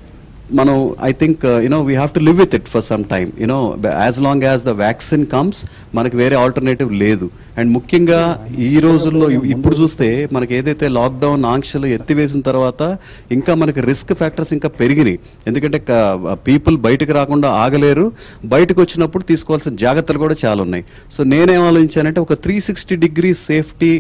మనం I think you know we have to live with it for some time you know as long as the vaccine comes మనకి వేరే ఆల్టర్నేటివ్ లేదు అండ్ ముఖ్యంగా ఈ రోజుల్లో ఇ- ఇప్పుడు చూస్తే మనకి ఏదైతే లాక్డౌన్ ఆంక్షలు ఎత్తివేసిన తర్వాత ఇంకా మనకి రిస్క్ ఫ్యాక్టర్స్ ఇంకా పెరిగినాయి ఎందుకంటే పీపుల్ బయటకు రాకుండా ఆగలేరు బయటకు వచ్చినప్పుడు తీసుకోవాల్సిన జాగ్రత్తలు కూడా చాలా ఉన్నాయి సో నేనేం ఆలోచించానంటే ఒక త్రీ సిక్స్టీ డిగ్రీ సేఫ్టీ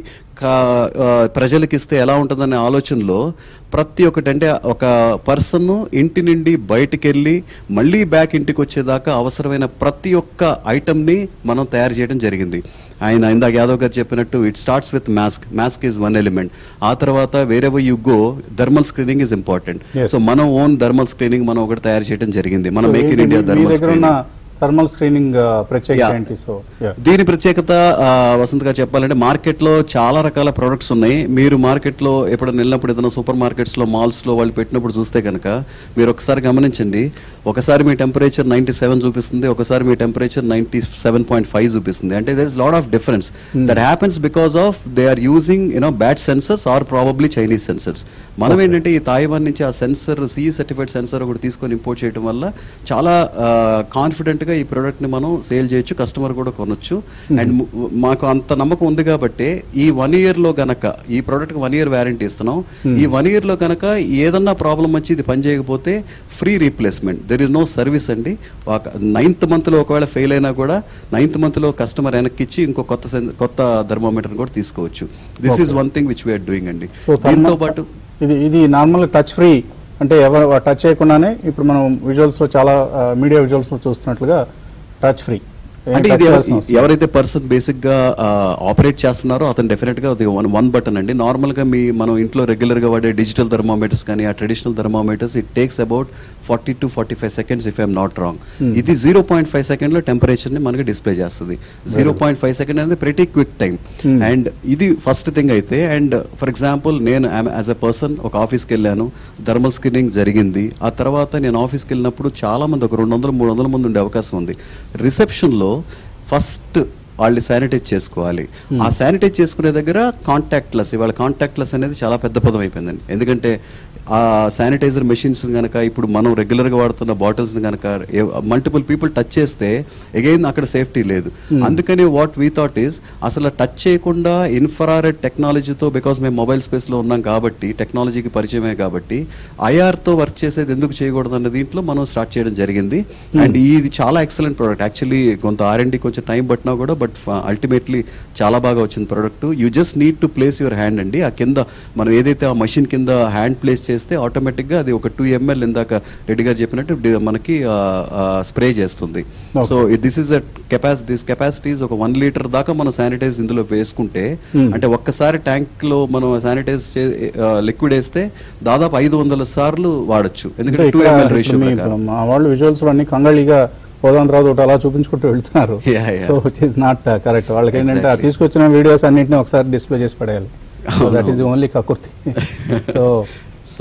ప్రజలకి ఇస్తే ఎలా ఉంటుందనే ఆలోచనలో ప్రతి ఒక్కటి అంటే ఒక పర్సన్ ఇంటి నుండి బయటికి వెళ్ళి మళ్ళీ బ్యాక్ ఇంటికి వచ్చేదాకా అవసరమైన ప్రతి ఒక్క ఐటమ్ని మనం తయారు చేయడం జరిగింది ఆయన ఇందాక యాదవ్ గారు చెప్పినట్టు it starts with mask mask is one element ఆ తర్వాత wherever you go thermal screening is important Yes. So మనం ఓన్ థర్మల్ స్క్రీనింగ్ మనం ఒకటి తయారు చేయడం జరిగింది మనం మేక్ ఇన్ ఇండియా మీ థర్మల్ దగ్గర ఉన్న స్క్రీనింగ్ థర్మల్ స్క్రీనింగ్ ప్రత్యేకత Yeah. ఏంటి సో yeah. దీని ప్రత్యేకత ఆ, వసంత్ గారు చెప్పాలంటే మార్కెట్లో చాలా రకాల ప్రొడక్ట్స్ ఉన్నాయి మీరు మార్కెట్లో ఎప్పుడైనా వెళ్ళినప్పుడు ఏదైనా సూపర్ మార్కెట్స్లో మాల్స్లో వాళ్ళు పెట్టినప్పుడు చూస్తే కనుక మీరు ఒకసారి గమనించండి ఒకసారి మీ టెంపరేచర్ నైంటీ సెవెన్ చూపిస్తుంది ఒకసారి మీ temperature ninety seven point five చూపిస్తుంది అంటే there is lot of difference that happens because of they are using you know bad sensors are probably Chinese sensors మనం ఏంటంటే ఈ తాయివాన్ నుంచి ఆ సెన్సర్ సిఈ సర్టిఫైడ్ సెన్సర్ ఒకటి తీసుకొని ఇంపోర్ట్ చేయడం వల్ల చాలా కాన్ఫిడెంట్గా ఈ ప్రోడక్ట్ని మనం సేల్ చేయొచ్చు కస్టమర్ కూడా కొనొచ్చు అండ్ మాకు అంత నమ్మకం ఉంది కాబట్టి ఈ వన్ ఇయర్లో గనక ఈ ప్రోడక్ట్కి వన్ ఇయర్ వ్యారంటీ ఇస్తున్నాం ఈ వన్ ఇయర్లో గనక ఏదన్నా ప్రాబ్లం వచ్చి ఇది పని చేయకపోతే free replacement there is no service అండి నైన్త్ మంత్లో ఒకవేళ ఫెయిల్ అయినా కూడా నైన్త్ మంత్లో కస్టమర్ వెనక్కి ఇచ్చి ఇంకో కొత్త sen- కొత్త థర్మోమీటర్ కూడా తీసుకోవచ్చు this is one thing which we're doing అండి సో దీంతో పాటు ఇది ఇది నార్మల్ టచ్ ఫ్రీ అంటే ఎవరు టచ్ చేయకుండానే ఇప్పుడు మనం విజువల్స్ లో చాలా మీడియా విజువల్స్ లో చూస్తున్నట్లుగా టచ్ ఫ్రీ అంటే ఇది ఎవ- ఎవరైతే పర్సన్ బేసిక్ గా ఆపరేట్ చేస్తున్నారో అతను డెఫినెట్ గా అది వన్ వన్ బటన్ అండి నార్మల్ గా మీ మనం ఇంట్లో రెగ్యులర్ గా వాడే డిజిటల్ థర్మోమీటర్స్ కానీ ఆ traditional thermometers it takes about forty to forty five seconds if I'm not wrong ఇది జీరో పాయింట్ ఫైవ్ సెకండ్ లో టెంపరేచర్ ని మనకి డిస్ప్లే చేస్తుంది జీరో పాయింట్ ఫైవ్ సెకండ్ అనేది ప్రతి క్విక్ టైం Hmm. అండ్ ఇది ఫస్ట్ థింగ్ అయితే అండ్ ఫర్ ఎగ్జాంపుల్ నేను యాజ్ అ పర్సన్ ఒక ఆఫీస్కి వెళ్ళాను థర్మల్ స్క్రీనింగ్ జరిగింది ఆ తర్వాత నేను ఆఫీస్కి వెళ్ళినప్పుడు చాలా మంది ఒక రెండు వందలు మూడు వందల మంది ఉండే అవకాశం ఉంది రిసెప్షన్లో ఫస్ట్ వాళ్ళు శానిటైజ్ చేసుకోవాలి ఆ శానిటైజ్ చేసుకునే దగ్గర కాంటాక్ట్లెస్ ఇవాళ కాంటాక్ట్లెస్ అనేది చాలా పెద్ద పదం అయిపోయిందండి ఎందుకంటే ఆ శానిటైజర్ మెషిన్స్ కనుక ఇప్పుడు మనం రెగ్యులర్గా వాడుతున్న బాటిల్స్ని కనుక మల్టిపుల్ పీపుల్ టచ్ చేస్తే అగైన్ అక్కడ సేఫ్టీ లేదు అందుకని వాట్ వీ థాట్ ఈస్ అసలు టచ్ చేయకుండా ఇన్ఫ్రారెడ్ టెక్నాలజీతో బికాస్ మేము మొబైల్ స్పేస్లో ఉన్నాం కాబట్టి టెక్నాలజీకి పరిచయమే కాబట్టి ఐఆర్తో వర్క్ చేసేది ఎందుకు చేయకూడదు అన్న దీంట్లో మనం స్టార్ట్ చేయడం జరిగింది అండ్ ఇది చాలా ఎక్సలెంట్ ప్రోడక్ట్ యాక్చువల్లీ కొంత ఆర్ఎండి కొంచెం టైం పట్టినా కూడా బట్ అల్టిమేట్లీ చాలా బాగా వచ్చింది product you just need to place your hand అండి ఆ కింద మనం ఏదైతే ఆ మషిన్ కింద హ్యాండ్ ప్లేస్ చేస్తే ఆటోమేటిక్గా అది ఒక టూ ఎంఎల్ ఇందాక రెడ్డి గారు చెప్పినట్టు డి- మనకి స్ప్రే చేస్తుంది so this is a capacity this capacity's ఒక వన్ లీటర్ దాకా మనం శానిటైజ్ ఇందులో వేసుకుంటే Hmm. అంటే ఒక్కసారి ట్యాంక్ లో మనం శానిటైజ్ లిక్విడ్ వేస్తే దాదాపు ఐదు వందల సార్లు వాడచ్చు ఎందుకంటే టూ ఎంఎల్ రేషియో ప్రకారం మా వాళ్ళు విజువల్స్ అన్ని కంగళిగా పోదాం తర్వాత ఒకటి అలా చూపించుకుంటూ వెళ్తున్నారు Yeah, yeah. So which is not correct వాళ్ళకి ఏంటంటే ఆ Exactly. తీసుకొచ్చిన వీడియోస్ అన్నింటినీ ఒకసారి డిస్ప్లే చేసి పడేయాలి దట్ ఈస్ ఓన్లీ కకుర్తి సో సో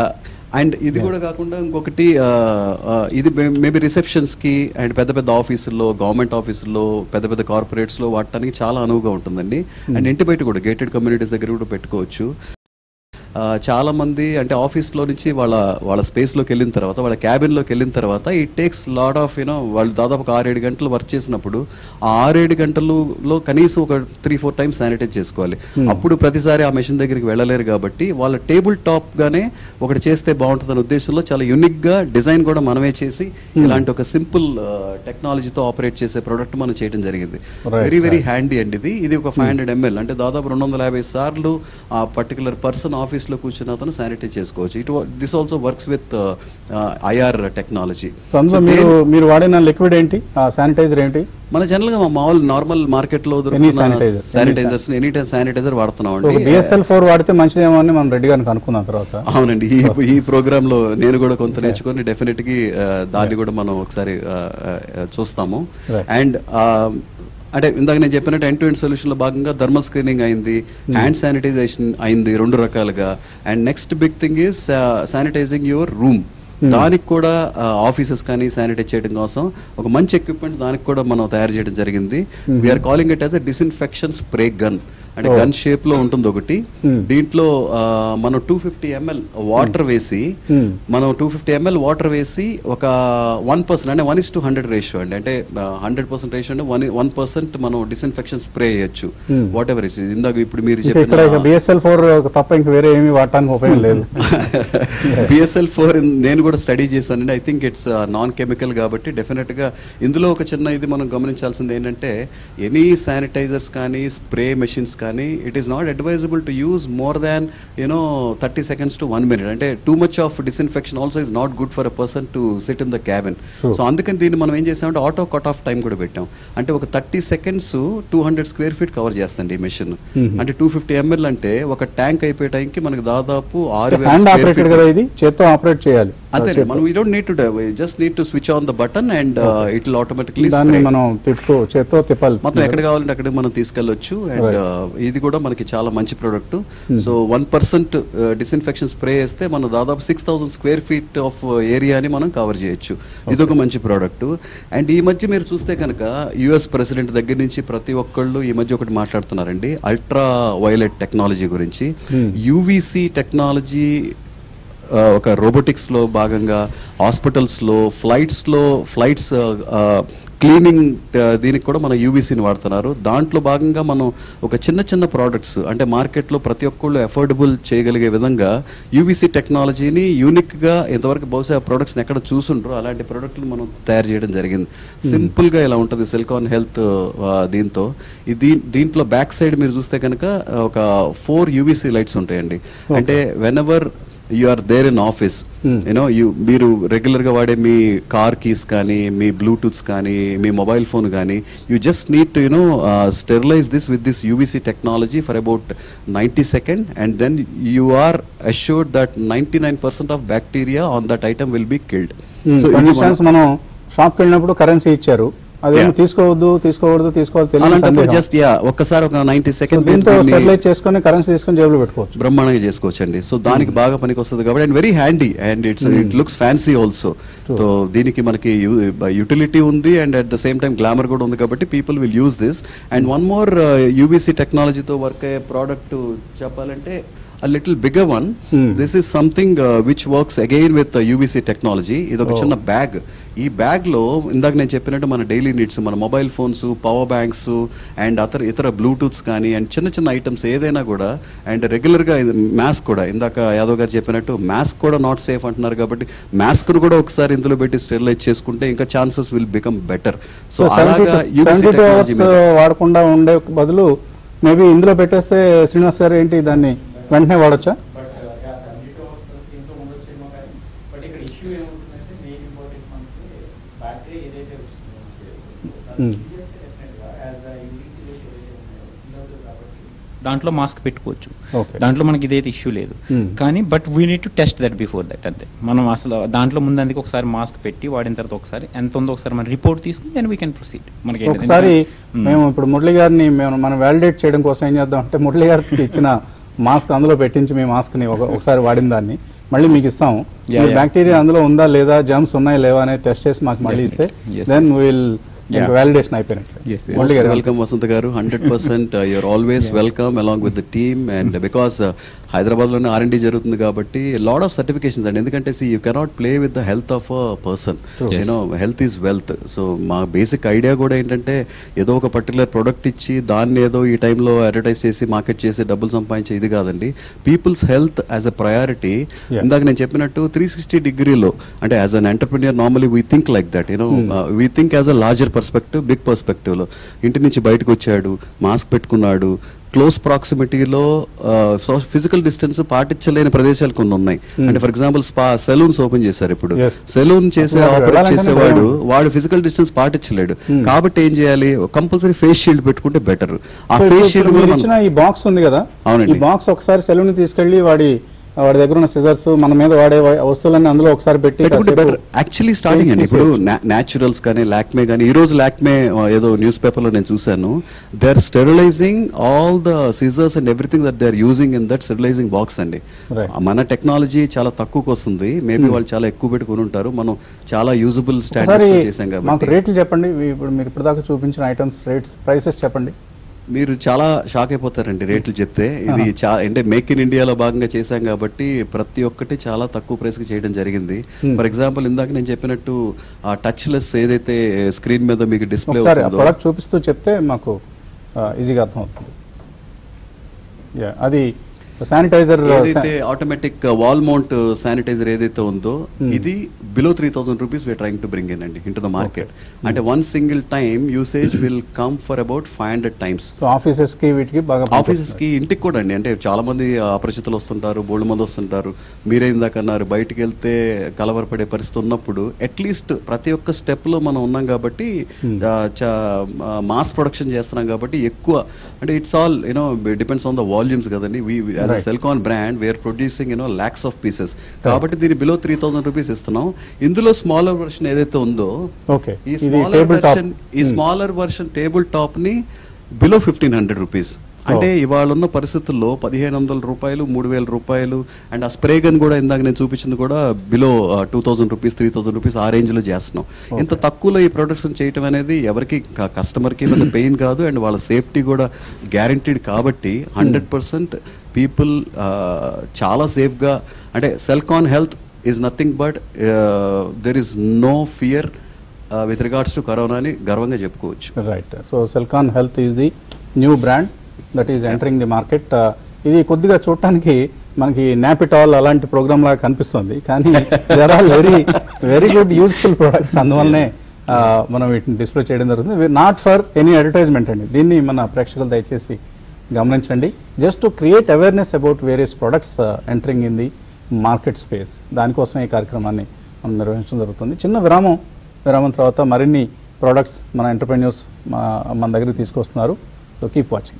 అండ్ ఇది కూడా కాకుండా ఇంకొకటి ఆ, ఆ, ఇది మేబీ రిసెప్షన్స్కి అండ్ పెద్ద పెద్ద ఆఫీసుల్లో గవర్నమెంట్ ఆఫీసుల్లో పెద్ద పెద్ద కార్పొరేట్స్లో వాడటానికి చాలా అనువుగా ఉంటుందండి అండ్ ఇంటి బయట కూడా గేటెడ్ కమ్యూనిటీస్ దగ్గర కూడా పెట్టుకోవచ్చు ఆ, చాలా మంది అంటే ఆఫీస్లో నుంచి వాళ్ళ వాళ్ళ స్పేస్లోకి వెళ్ళిన తర్వాత వాళ్ళ క్యాబిన్లోకి వెళ్ళిన తర్వాత it takes lot of you know వాళ్ళు దాదాపు ఒక ఆరేడు గంటలు వర్క్ చేసినప్పుడు ఆ ఆరేడు గంటలలో కనీసం ఒక త్రీ ఫోర్ టైమ్స్ శానిటైజ్ చేసుకోవాలి అప్పుడు ప్రతిసారి ఆ మెషిన్ దగ్గరికి వెళ్ళలేరు కాబట్టి వాళ్ళ టేబుల్ టాప్గానే ఒకటి చేస్తే బాగుంటుందనే ఉద్దేశంలో చాలా యూనిక్గా డిజైన్ కూడా మనమే చేసి ఇలాంటి ఒక సింపుల్ టెక్నాలజీతో ఆపరేట్ చేసే ప్రోడక్ట్ మనం చేయడం జరిగింది Right, very very right. Handy అండి ఇది ఇది ఒక ఫైవ్ హండ్రెడ్ ఎంఎల్ అంటే దాదాపు రెండు వందల యాభై సార్లు ఆ పర్టికులర్ పర్సన్ ఆఫీస్లో కూర్చుని అతను శానిటైజ్ చేసుకోవచ్చు it this also works with IR technology so అందులో మీరు మీరు వాడిన లిక్విడ్ ఏంటి ఆ శానిటైజర్ ఏంటి మన జనరల్ గా మామూలు నార్మల్ మార్కెట్ లో Any sanitizer. Sanitisers any time sanitiser వాడుతున్నాం ఒక అండి బిఎస్ఎల్ ఫోర్ వాడితే మంచిదేమో అని మనం రెడ్డి గారిని కనుక్కున్నాం తర్వాత అవునండి ఈ ఈ ప్రోగ్రామ్ లో నేను కూడా కొంత నేర్చుకొని డెఫినెట్ గా ఆ, దాన్ని కూడా మనం ఒకసారి ఆ, ఆ, చూస్తాము Right. అండ్ అంటే ఇందాక నేను చెప్పినట్టు ఎండ్ టు ఎండ్ సొల్యూషన్ లో భాగంగా థర్మల్ స్క్రీనింగ్ అయింది హ్యాండ్ శానిటైజేషన్ అయింది రెండు రకాలుగా and next big thing is sanitising your room దానికి కూడా ఆఫీసెస్ కానీ శానిటైజ్ చేయడం కోసం ఒక మంచి ఎక్విప్మెంట్ దానికి కూడా మనం తయారు చేయడం జరిగింది we're calling it as a disinfection spray gun అంటే Oh. గన్ షేప్ లో ఉంటుంది ఒకటి Hmm. దీంట్లో ఆ, మనం టూ ఫిఫ్టీ ఎంఎల్ వాటర్ వేసి Hmm. మనం టూ ఫిఫ్టీ ఎంఎల్ వాటర్ వేసి ఒక వన్ పర్సెంట్ అంటే one is to hundred ratio అండి అంటే హండ్రెడ్ పర్సెంట్ రేషియో అంటే వన్ వన్ పర్సెంట్ మనం డిస్ఇన్ఫెక్షన్ స్ప్రే చేయొచ్చు Hmm. వాట్ ఎవర్ ఇస్ ఇందాక ఇప్పుడు మీరు ఇంకా ఇక్కడ చెప్పిన బిఎస్ఎల్ ఫోర్ తప్ప ఇంక వేరే ఏమీ వాడటానికి ఉపయోగం లేదు బిఎస్ఎల్ ఫోర్ నేను కూడా స్టడీ చేశానండి I think it's non chemical కాబట్టి డెఫినెట్ గా ఇందులో ఒక చిన్న ఇది మనం గమనించాల్సింది ఏంటంటే ఎనీ శానిటైజర్స్ కానీ స్ప్రే మెషిన్స్ కానీ it is not advisable to use more than you know thirty seconds to one minute అంటే too much of disinfection also is not good for a person to sit in the cabin True. So అందుకని దీన్ని మనం ఏం చేసామంటే auto cut off time కూడా పెట్టాం అంటే ఒక thirty seconds two hundred square feet cover చేస్తుంది ఈ మెషిన్ Mhm. అంటే టూ ఫిఫ్టీ ఎంఎల్ అంటే ఒక ట్యాంక్ అయిపోయే టైంకి మనకి దాదాపు ఆరు వేల హ్యాండ్ square ఆపరేటెడ్ feet కదా ఇది చేత్తో ఆపరేట్ చేయాలి అదే చేత్తో. మనం we don't need to just need to switch on the button and it will automatically దాన్ని మనం తిప్పుతూ చేత్తో తిప్పాలి మొత్తం ఎక్కడ కావాలంటే అక్కడ మనం తీసుకెళ్ళొచ్చు అండ్ Right. ఇది కూడా మనకి చాలా మంచి product so one percent disinfection spray వేస్తే మనం దాదాపు six thousand square feet of ఏరియాని మనం కవర్ చేయొచ్చు ఇదొక మంచి ప్రోడక్ట్ అండ్ ఈ మధ్య మీరు చూస్తే కనుక యుఎస్ ప్రెసిడెంట్ దగ్గర నుంచి ప్రతి ఒక్కళ్ళు ఈ మధ్య ఒకటి మాట్లాడుతున్నారండి అల్ట్రా వైలెట్ టెక్నాలజీ గురించి Hmm. యూవిసి టెక్నాలజీ ఆ, ఒక రోబోటిక్స్లో భాగంగా హాస్పిటల్స్లో ఫ్లైట్స్లో ఫ్లైట్స్ క్లీనింగ్ దీనికి కూడా మన యూవీసీని వాడుతున్నారు దాంట్లో భాగంగా మనం ఒక చిన్న చిన్న ప్రోడక్ట్స్ అంటే మార్కెట్లో ప్రతి ఒక్కళ్ళు అఫోర్డబుల్ చేయగలిగే విధంగా యూవీసీ టెక్నాలజీని యూనిక్గా ఇంతవరకు బహుశా ప్రోడక్ట్స్ని ఎక్కడ చూసుండ్రో అలాంటి ప్రోడక్ట్లు మనం తయారు చేయడం జరిగింది సింపుల్గా ఇలా ఉంటుంది సిలికాన్ హెల్త్ దీంతో ఇది దీంట్లో బ్యాక్ సైడ్ మీరు చూస్తే కనుక ఒక ఫోర్ యూవీసీ లైట్స్ ఉంటాయండి అంటే whenever you are there in office Hmm. You know you మీరు రెగ్యులర్గా వాడే మీ కార్ కీస్ కానీ మీ బ్లూటూత్స్ కానీ మీ మొబైల్ ఫోన్ కానీ you just need to you know sterilise this with this UVC technology for about ninety second and then you are assured that ninety nine percent of bacteria on that item will be killed conditions మనం షాప్కి వెళ్ళినప్పుడు currency ఇచ్చారు అదేమో Yeah. తీసుకోవద్దు తీసుకోకూడదు తీసుకోవాలి తెలియని అలాంటప్పుడు సందేహం. జస్ట్ యా ఒక్కసారి ఒక నైంటీ So సెకండ్ దీంతో స్టెరిలైజ్ చేసుకొని కరెన్సీ తీసుకొని జేబులో పెట్టుకోవచ్చు బ్రహ్మాండంగా చేసుకోవచ్చండి సో దానికి బాగా పనికి వస్తుంది కాబట్టి and very handy and it's it looks fancy also True. So దీనికి మనకి యూటిలిటీ ఉంది and at the same time glamour కూడా ఉంది కాబట్టి people will use this and one more UVC టెక్నాలజీతో వర్క్ అయ్యే ప్రోడక్ట్ చెప్పాలంటే a little bigger one Hmm. this is something uh, which works again with uh, UVC technology ఇది ఒక Oh. చిన్న bag ఈ బ్యాగ్ లో ఇందాక నేను చెప్పినట్టు మన డైలీ నీడ్స్ మన mobile phones power banks and అతర ఇతర బ్లూటూత్స్ కానీ అండ్ చిన్న చిన్న ఐటమ్స్ ఏదైనా కూడా అండ్ రెగ్యులర్ గా మాస్క్ కూడా ఇందాక యాదవ్ గారు చెప్పినట్టు మాస్క్ కూడా నాట్ సేఫ్ అంటున్నారు కాబట్టి మాస్క్ కూడా ఒకసారి ఇందులో పెట్టి స్టెరిలైజ్ చేసుకుంటే ఇంకా chances will become better so so అలాగా UVC seventy two hours technology వాడకుండా ఉండే బదులు మేబీ ఇందులో పెట్టేస్తే శ్రీనివాస్ గారు ఏంటి దాన్ని వెంటనే వాడొచ్చా but yeah seventy two hours దీంట్లో ఉండొచ్చేమో కానీ బట్ ఇక్కడ ఇష్యూ ఏముంటుందంటే మెయిన్ ఇంపార్టెంట్ మనకి బ్యాటరీ ఏదైతే Hmm. వచ్చిందో డెఫినెట్గా యాజ్ ద యూడిసి రేషియో ఏదైతే ఉన్నాయో ఫిల్ అవుతుంది కాబట్టి దాంట్లో మాస్క్ పెట్టుకోవచ్చు Okay. దాంట్లో మనకి ఇదైతే ఇష్యూ లేదు Hmm. కానీ but we need to test that before that అంతే మనం అసలు దాంట్లో ముందందుకు ఒకసారి మాస్క్ పెట్టి వాడిన తర్వాత ఒకసారి ఎంత ఉందో ఒకసారి మన రిపోర్ట్ తీసుకుని దెన్ వీ కెన్ ప్రొసీడ్ మనకి ఏంటంటే- ఒకసారి Hmm. మేము ఇప్పుడు మురళి గారిని మేము మనం వ్యాలిడేట్ చేయడం కోసం ఏం చేద్దాం అంటే మురళి గారికి ఇచ్చిన మాస్క్ అందులో పెట్టించి మీ మాస్క్ ని ఒక- ఒకసారి వాడిన దాన్ని మళ్ళీ మీకు ఇస్తాము Yeah, yeah. బ్యాక్టీరియా అందులో ఉందా లేదా జర్మ్స్ ఉన్నాయి లేవా అనేది టెస్ట్ చేసి మాకు మళ్ళీ ఇస్తే Definitely. Yes, then yes. Will Yeah. Validation అయిపోయినట్లు Yes, yes. మురళి గారు వెల్కమ్ వసంత్ గారు hundred percent you're always welcome along with the team and because Hyderabad లోనే ఆర్ డి జరుగుతుంది కాబట్టి లాడ్ ఆఫ్ సర్టిఫికేషన్స్ అండి ఎందుకంటే see you cannot play with the health of a person True. Yes. You know health is wealth so మా basic idea కూడా ఏంటంటే ఏదో ఒక పర్టికులర్ ప్రొడక్ట్ ఇచ్చి దాన్ని ఏదో ఈ టైంలో అడ్వర్టైజ్ చేసి మార్కెట్ చేసి డబ్బులు సంపాదించే ఇది కాదండి people's health as a priority Yeah. ఇందాక నేను చెప్పినట్టు త్రీ సిక్స్టీ డిగ్రీలో అంటే as an entrepreneur normally we think like that you know we think as a larger perspective big పర్స్పెక్టివ్లో ఇంటి నుంచి బయటకు వచ్చాడు మాస్క్ పెట్టుకున్నాడు క్లోజ్ ప్రాక్సిమిటీలో ఫిజికల్ డిస్టెన్స్ పాటించలేని ప్రదేశాలు కొన్ని ఉన్నాయి అంటే for example spa salons open చేశారు ఇప్పుడు Yes. సెలూన్ చేసే అప్పుడు ఆపరేట్ వెళ్ళాలంటేనే చేసేవాడు భయం. వాడు ఫిజికల్ డిస్టెన్స్ పాటించలేడు కాబట్టి ఏం చేయాలి కంపల్సరీ ఫేస్ షీల్డ్ పెట్టుకుంటే బెటర్ ఆ సో ఫేస్ ఇప్పుడు షీల్డ్ మీరు కూడా ఇచ్చిన మనం ఈ బాక్స్ ఉంది కదా అవునండి. ఈ బాక్స్ ఒకసారి సెలూన్ తీసుకెళ్లి వాడి వాడి దగ్గర ఉన్న సిజర్స్ మన మీద వాడే వా- వస్తువులన్నీ అందులో ఒకసారి పెట్టి పెట్టుకుంటే కాసేపు బెటర్ యాక్చువల్లీ స్టార్టింగ్ అండి ఇప్పుడు న్యాచురల్స్ కానీ లాక్మే కానీ ఈ రోజు లాక్మే ఏదో న్యూస్ పేపర్లో నేను చూశాను they are sterilising all the scissors and everything that they are using in that sterilising box అండి Right. మన టెక్నాలజీ చాలా తక్కువకి వస్తుంది మేబీ వాళ్ళు చాలా ఎక్కువ పెట్టుకుని ఉంటారు మనం చాలా యూజబుల్ ఒకసారి స్టాండర్డ్స్ చేసాం మాకు కాబట్టి రేట్లు చెప్పండి ఇవి ఇప్పుడు మీరు ఇప్పటిదాకా చూపించిన ఐటమ్స్ రేట్స్ ప్రైసెస్ చెప్పండి మీరు చాలా షాక్ అయిపోతారండి రేట్లు చెప్తే ఇది చా అంటే మేక్ ఇన్ ఇండియాలో భాగంగా చేశాం కాబట్టి ప్రతి ఒక్కటి చాలా తక్కువ ప్రైస్కి చేయడం జరిగింది ఫర్ ఎగ్జాంపుల్ ఇందాక నేను చెప్పినట్టు ఆ టచ్ లెస్ ఏదైతే స్క్రీన్ మీద మీకు డిస్ప్లే ఒకసారి ఆ అవుతుందో ప్రొడక్ట్ చూపిస్తూ చెప్తే మాకు ఈజీగా అర్థమవుతుంది యా అది శానిటైజర్ ఏదైతే ఆటోమేటిక్ వాల్ మౌంట్ శానిటైజర్ ఏదైతే ఉందో ఇది below three thousand rupees we're trying to bring in అండి ఇన్ టు ద మార్కెట్ అంటే one single time usage will come for about five hundred times so offices కి వీటికి బాగా offices కి ఇంటికి కూడా అండి అంటే చాలా మంది అపరిచితులు వస్తుంటారు బోల్డ్ మంది వస్తుంటారు మీరే ఇందాక అన్నారు బయటికి వెళ్తే కలవరపడే పరిస్థితి ఉన్నప్పుడు అట్లీస్ట్ ప్రతి ఒక్క స్టెప్ లో మనం ఉన్నాం కాబట్టి మాస్ ప్రొడక్షన్ చేస్తున్నాం కాబట్టి ఎక్కువ అంటే it's all you know depends on the volumes కదండి we as a Right. Celkon brand we're producing you know lakhs of pieces కాబట్టి దీన్ని బిలో త్రీ థౌసండ్ రూపీస్ ఇస్తున్నాం ఇందులో స్మాలర్ వర్షన్ ఏదైతే ఉందో ఓకే ఈ ఇది స్మాలర్ టేబుల్ టాప్ వర్షన్ ఈ స్మాలర్ వర్షన్ టేబుల్ టాప్ ని బిలో ఫిఫ్టీన్ హండ్రెడ్ రూపీస్ అంటే ఇవాళ ఉన్న పరిస్థితుల్లో పదిహేను వందల రూపాయలు మూడు వేల రూపాయలు అండ్ ఆ స్ప్రే గన్ కూడా ఇందాక నేను చూపించింది కూడా below two thousand rupees three thousand rupees ఆ రేంజ్ లో చేస్తున్నాం ఇంత తక్కువలో ఈ ప్రొడక్షన్ చేయటం అనేది ఎవరికి కస్టమర్కి పెద్ద పెయిన్ కాదు అండ్ వాళ్ళ సేఫ్టీ కూడా గ్యారంటీడ్ కాబట్టి హండ్రెడ్ పర్సెంట్ పీపుల్ చాలా సేఫ్గా అంటే Celkon health is nothing but there is no fear with regards to corona అని గర్వంగా చెప్పుకోవచ్చు right so Celkon health is the new brand that is entering the market ఇది కొద్దిగా చూడటానికి మనకి నాపిటాల్ అలాంటి ప్రోగ్రామ్ లాగా కనిపిస్తుంది కానీ there are very very good useful products అందువల్లనే ఆ, మనం వీటిని డిస్ప్లే చేయడం జరుగుతుంది నాట్ ఫర్ ఎనీ అడ్వర్టైజ్మెంట్ అండి దీన్ని మన ప్రేక్షకులు దయచేసి గమనించండి just to create awareness about various products entering in the market space దానికోసం ఈ కార్యక్రమాన్ని మనం నిర్వహించడం జరుగుతుంది చిన్న విరామం విరామం తర్వాత మరిన్ని ప్రోడక్ట్స్ మన ఎంటర్ప్రెన్యూర్స్ మన దగ్గరికి తీసుకొస్తున్నారు so keep watching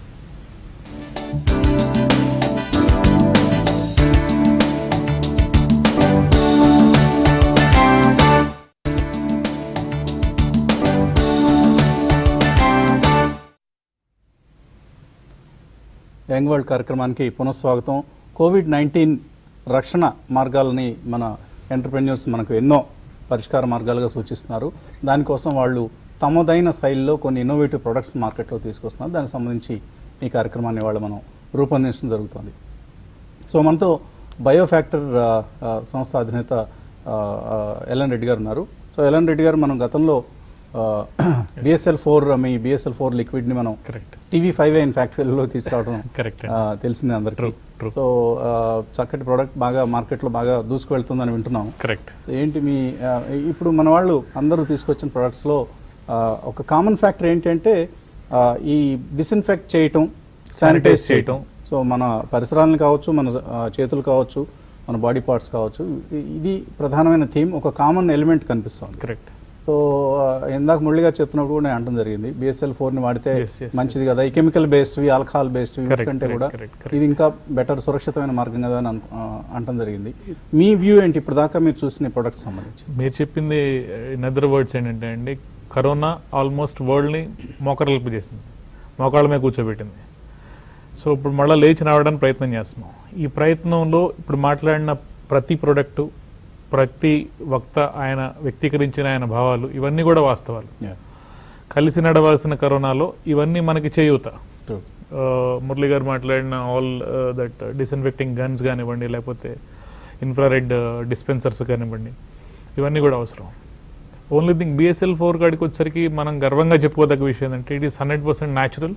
young world కార్యక్రమానికి పునఃస్వాగతం కోవిడ్ నైన్టీన్ రక్షణ మార్గాలని మన ఎంటర్ప్రెన్యూర్స్ మనకు ఎన్నో పరిష్కార మార్గాలుగా సూచిస్తున్నారు దానికోసం వాళ్ళు తమదైన శైలిలో కొన్ని ఇన్నోవేటివ్ ప్రొడక్ట్స్ మార్కెట్లో తీసుకొస్తున్నారు దానికి సంబంధించి ఈ కార్యక్రమాన్ని వాళ్ళు మనం రూపొందించడం జరుగుతుంది సో మనతో బయోఫ్యాక్టర్ ఆ, ఆ, సంస్థ అధినేత ఆ, ఆ, ఎల్ఎన్ రెడ్డి గారు ఉన్నారు సో ఎల్ఎన్ రెడ్డి గారు మనం గతంలో బిఎస్ఎల్ ఫోర్ మీ బిఎస్ఎల్ ఫోర్ లిక్విడ్ని మనం Correct. టీవీ ఫైవ్ ఇన్ ఫ్యాక్టరీలో తీసుకురావడం Correct. ఆ, తెలిసిందే అందరికీ True, true. సో ఆ, చక్కటి ప్రోడక్ట్ బాగా మార్కెట్లో బాగా దూసుకువెళ్తుందని వింటున్నాం కరెక్ట్ ఏంటి మీ ఆ, ఇప్పుడు మన వాళ్ళు అందరూ తీసుకొచ్చిన ప్రొడక్ట్స్లో ఒక కామన్ ఫ్యాక్టర్ ఏంటంటే ఆ, ఈ డిస్ఇన్ఫెక్ట్ చేయటం శానిటైజ్ చేయటం సో మన పరిసరాలను కావచ్చు మన ఆ, చేతులు కావచ్చు మన బాడీ పార్ట్స్ కావచ్చు ఇ- ఇది ప్రధానమైన థీమ్ ఒక కామన్ ఎలిమెంట్ కనిపిస్తుంది కరెక్ట్ సో ఆ, ఇందాక మురళి గారు చెప్తున్నప్పుడు కూడా నేను అంటం జరిగింది బిఎస్ఎల్ ఫోర్ని వాడితే Yes, yes, మంచిది yes. కదా ఈ కెమికల్ బేస్డ్వి ఆల్కహాల్ బేస్డ్వి Correct, కంటే correct, కూడా correct, correct. ఇది ఇంకా బెటర్ సురక్షితమైన మార్గం కదా అని అను- ఆ, అంటం జరిగింది మీ వ్యూ ఏంటి ఇప్పుడు దాకా మీరు చూసిన ప్రొడక్ట్ సంబంధించి మీరు చెప్పింది ఇన్ అదర్ వర్డ్స్ ఏంటంటే అండి కరోనా ఆల్మోస్ట్ వరల్డ్ని మోకరల్పి చేసింది మోకాళ్ళ మీద కూర్చోబెట్టింది సో ఇప్పుడు మళ్ళీ లేచి రావడానికి ప్రయత్నం చేస్తున్నాం ఈ ప్రయత్నంలో ఇప్పుడు మాట్లాడిన ప్రతి ప్రోడక్టు ప్రతి వక్త ఆయన వ్యక్తీకరించిన ఆయన భావాలు ఇవన్నీ కూడా వాస్తవాలు కలిసి నడవాల్సిన కరోనాలో ఇవన్నీ మనకి చేయూత మురళి గారు మాట్లాడిన ఆల్ దట్ డిస్ఇన్ఫెక్టింగ్ గన్స్ కానివ్వండి లేకపోతే ఇన్ఫ్రారెడ్ డిస్పెన్సర్స్ కానివ్వండి ఇవన్నీ కూడా అవసరం ఓన్లీ థింగ్ బిఎస్ఎల్ ఫోర్ కాడికి వచ్చేసరికి మనం గర్వంగా చెప్పుకోదగ్గ విషయం ఏంటంటే it is hundred percent natural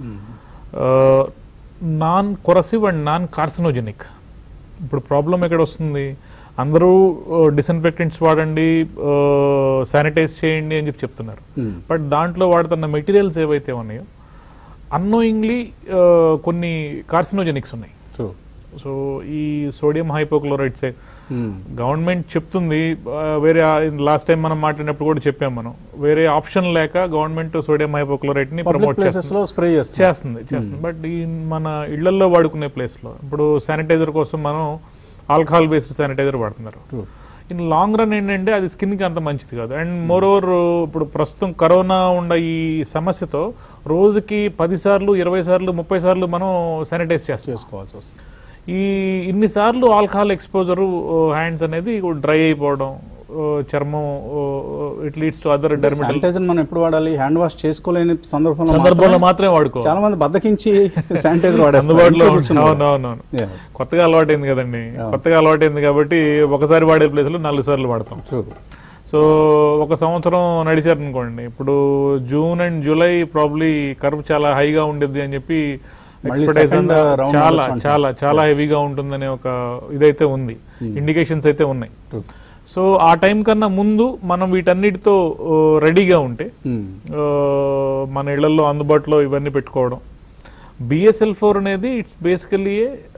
non corrosive and non carcinogenic ఇప్పుడు ప్రాబ్లం ఎక్కడ వస్తుంది అందరూ డిస్ఇన్ఫెక్టెంట్స్ వాడండి శానిటైజ్ చేయండి అని చెప్పి చెప్తున్నారు Hmm. బట్ దాంట్లో వాడుతున్న మెటీరియల్స్ ఏవైతే ఉన్నాయో అన్నోయింగ్లీ కొన్ని కార్సినోజెనిక్స్ ఉన్నాయి ట్రూ సో ఈ సోడియం హైపోక్లోరైడ్స్ గవర్నమెంట్ చెప్తుంది ఆ, వేరే లాస్ట్ టైం మనం మాట్లాడినప్పుడు కూడా చెప్పాం మనం వేరే ఆప్షన్ లేక గవర్నమెంట్ సోడియం హైపోక్లోరైడ్ ని పబ్లిక్ ప్రమోట్ ప్లేసెస్ చేస్తుంది లో స్ప్రే చేస్తుంది చేస్తుంది చేస్తుంది బట్ ఈ మన ఇళ్లలో వాడుకునే ప్లేస్ లో ఇప్పుడు శానిటైజర్ కోసం మనం ఆల్కహాల్ బేస్డ్ శానిటైజర్ వాడుతున్నారు True. ఇన్ లాంగ్ రన్ ఏంటంటే అది స్కిన్ కి అంత మంచిది కాదు అండ్ మోర్ ఓవర్ ఇప్పుడు ప్రస్తుతం కరోనా ఉన్న ఈ సమస్యతో రోజుకి పది సార్లు ఇరవై సార్లు ముప్పై సార్లు మనం శానిటైజ్ చేస్తాం చేసుకోవాల్సి వస్తుంది ఈ ఇన్నిసార్లు ఆల్కహాల్ ఎక్స్పోజర్ హ్యాండ్స్ అనేది డ్రై అయిపోవడం చర్మం it leads to other dermal sanitizer మనం ఎప్పుడు వాడాలి హ్యాండ్ వాష్ చేసుకోలేని సందర్భంలో సందర్భంలో మాత్రమే మాత్రమే వాడుకోవాలి చాలా మంది బద్దకించి శానిటైజర్ వాడేస్తారు అందుబాటులో ఇంట్లో కూర్చుని అవును అవును అవును Yeah. కొత్తగా అలవాటైంది కదండి Yeah. కొత్తగా అలవాటైంది కాబట్టి ఒకసారి వాడే ప్లేస్ లో నాలుగు సార్లు వాడతాం True. సో ఒక సంవత్సరం నడిచారు అనుకోండి ఇప్పుడు June and July probably curve చాలా హైగా ఉండేది అని చెప్పి మళ్ళీ ఎక్స్పెక్టేషన్ second round చాలా ఉండొచ్చు అంటారు. చాలా చాలా హెవీగా ఉంటుందనే ఒక ఇదైతే ఉంది ఇండికేషన్స్ అయితే ఉన్నాయి True. సో ఆ టైం కన్నా ముందు మనం వీటన్నిటితో రెడీగా ఉంటే Hmm. ఆ, మన ఇళ్లలో అందుబాటులో ఇవన్నీ పెట్టుకోవడం బిఎస్ఎల్ ఫోర్ అనేది it's basically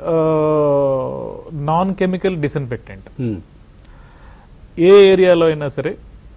non chemical disinfectant Hmm. ఏ ఏరియాలో అయినా సరే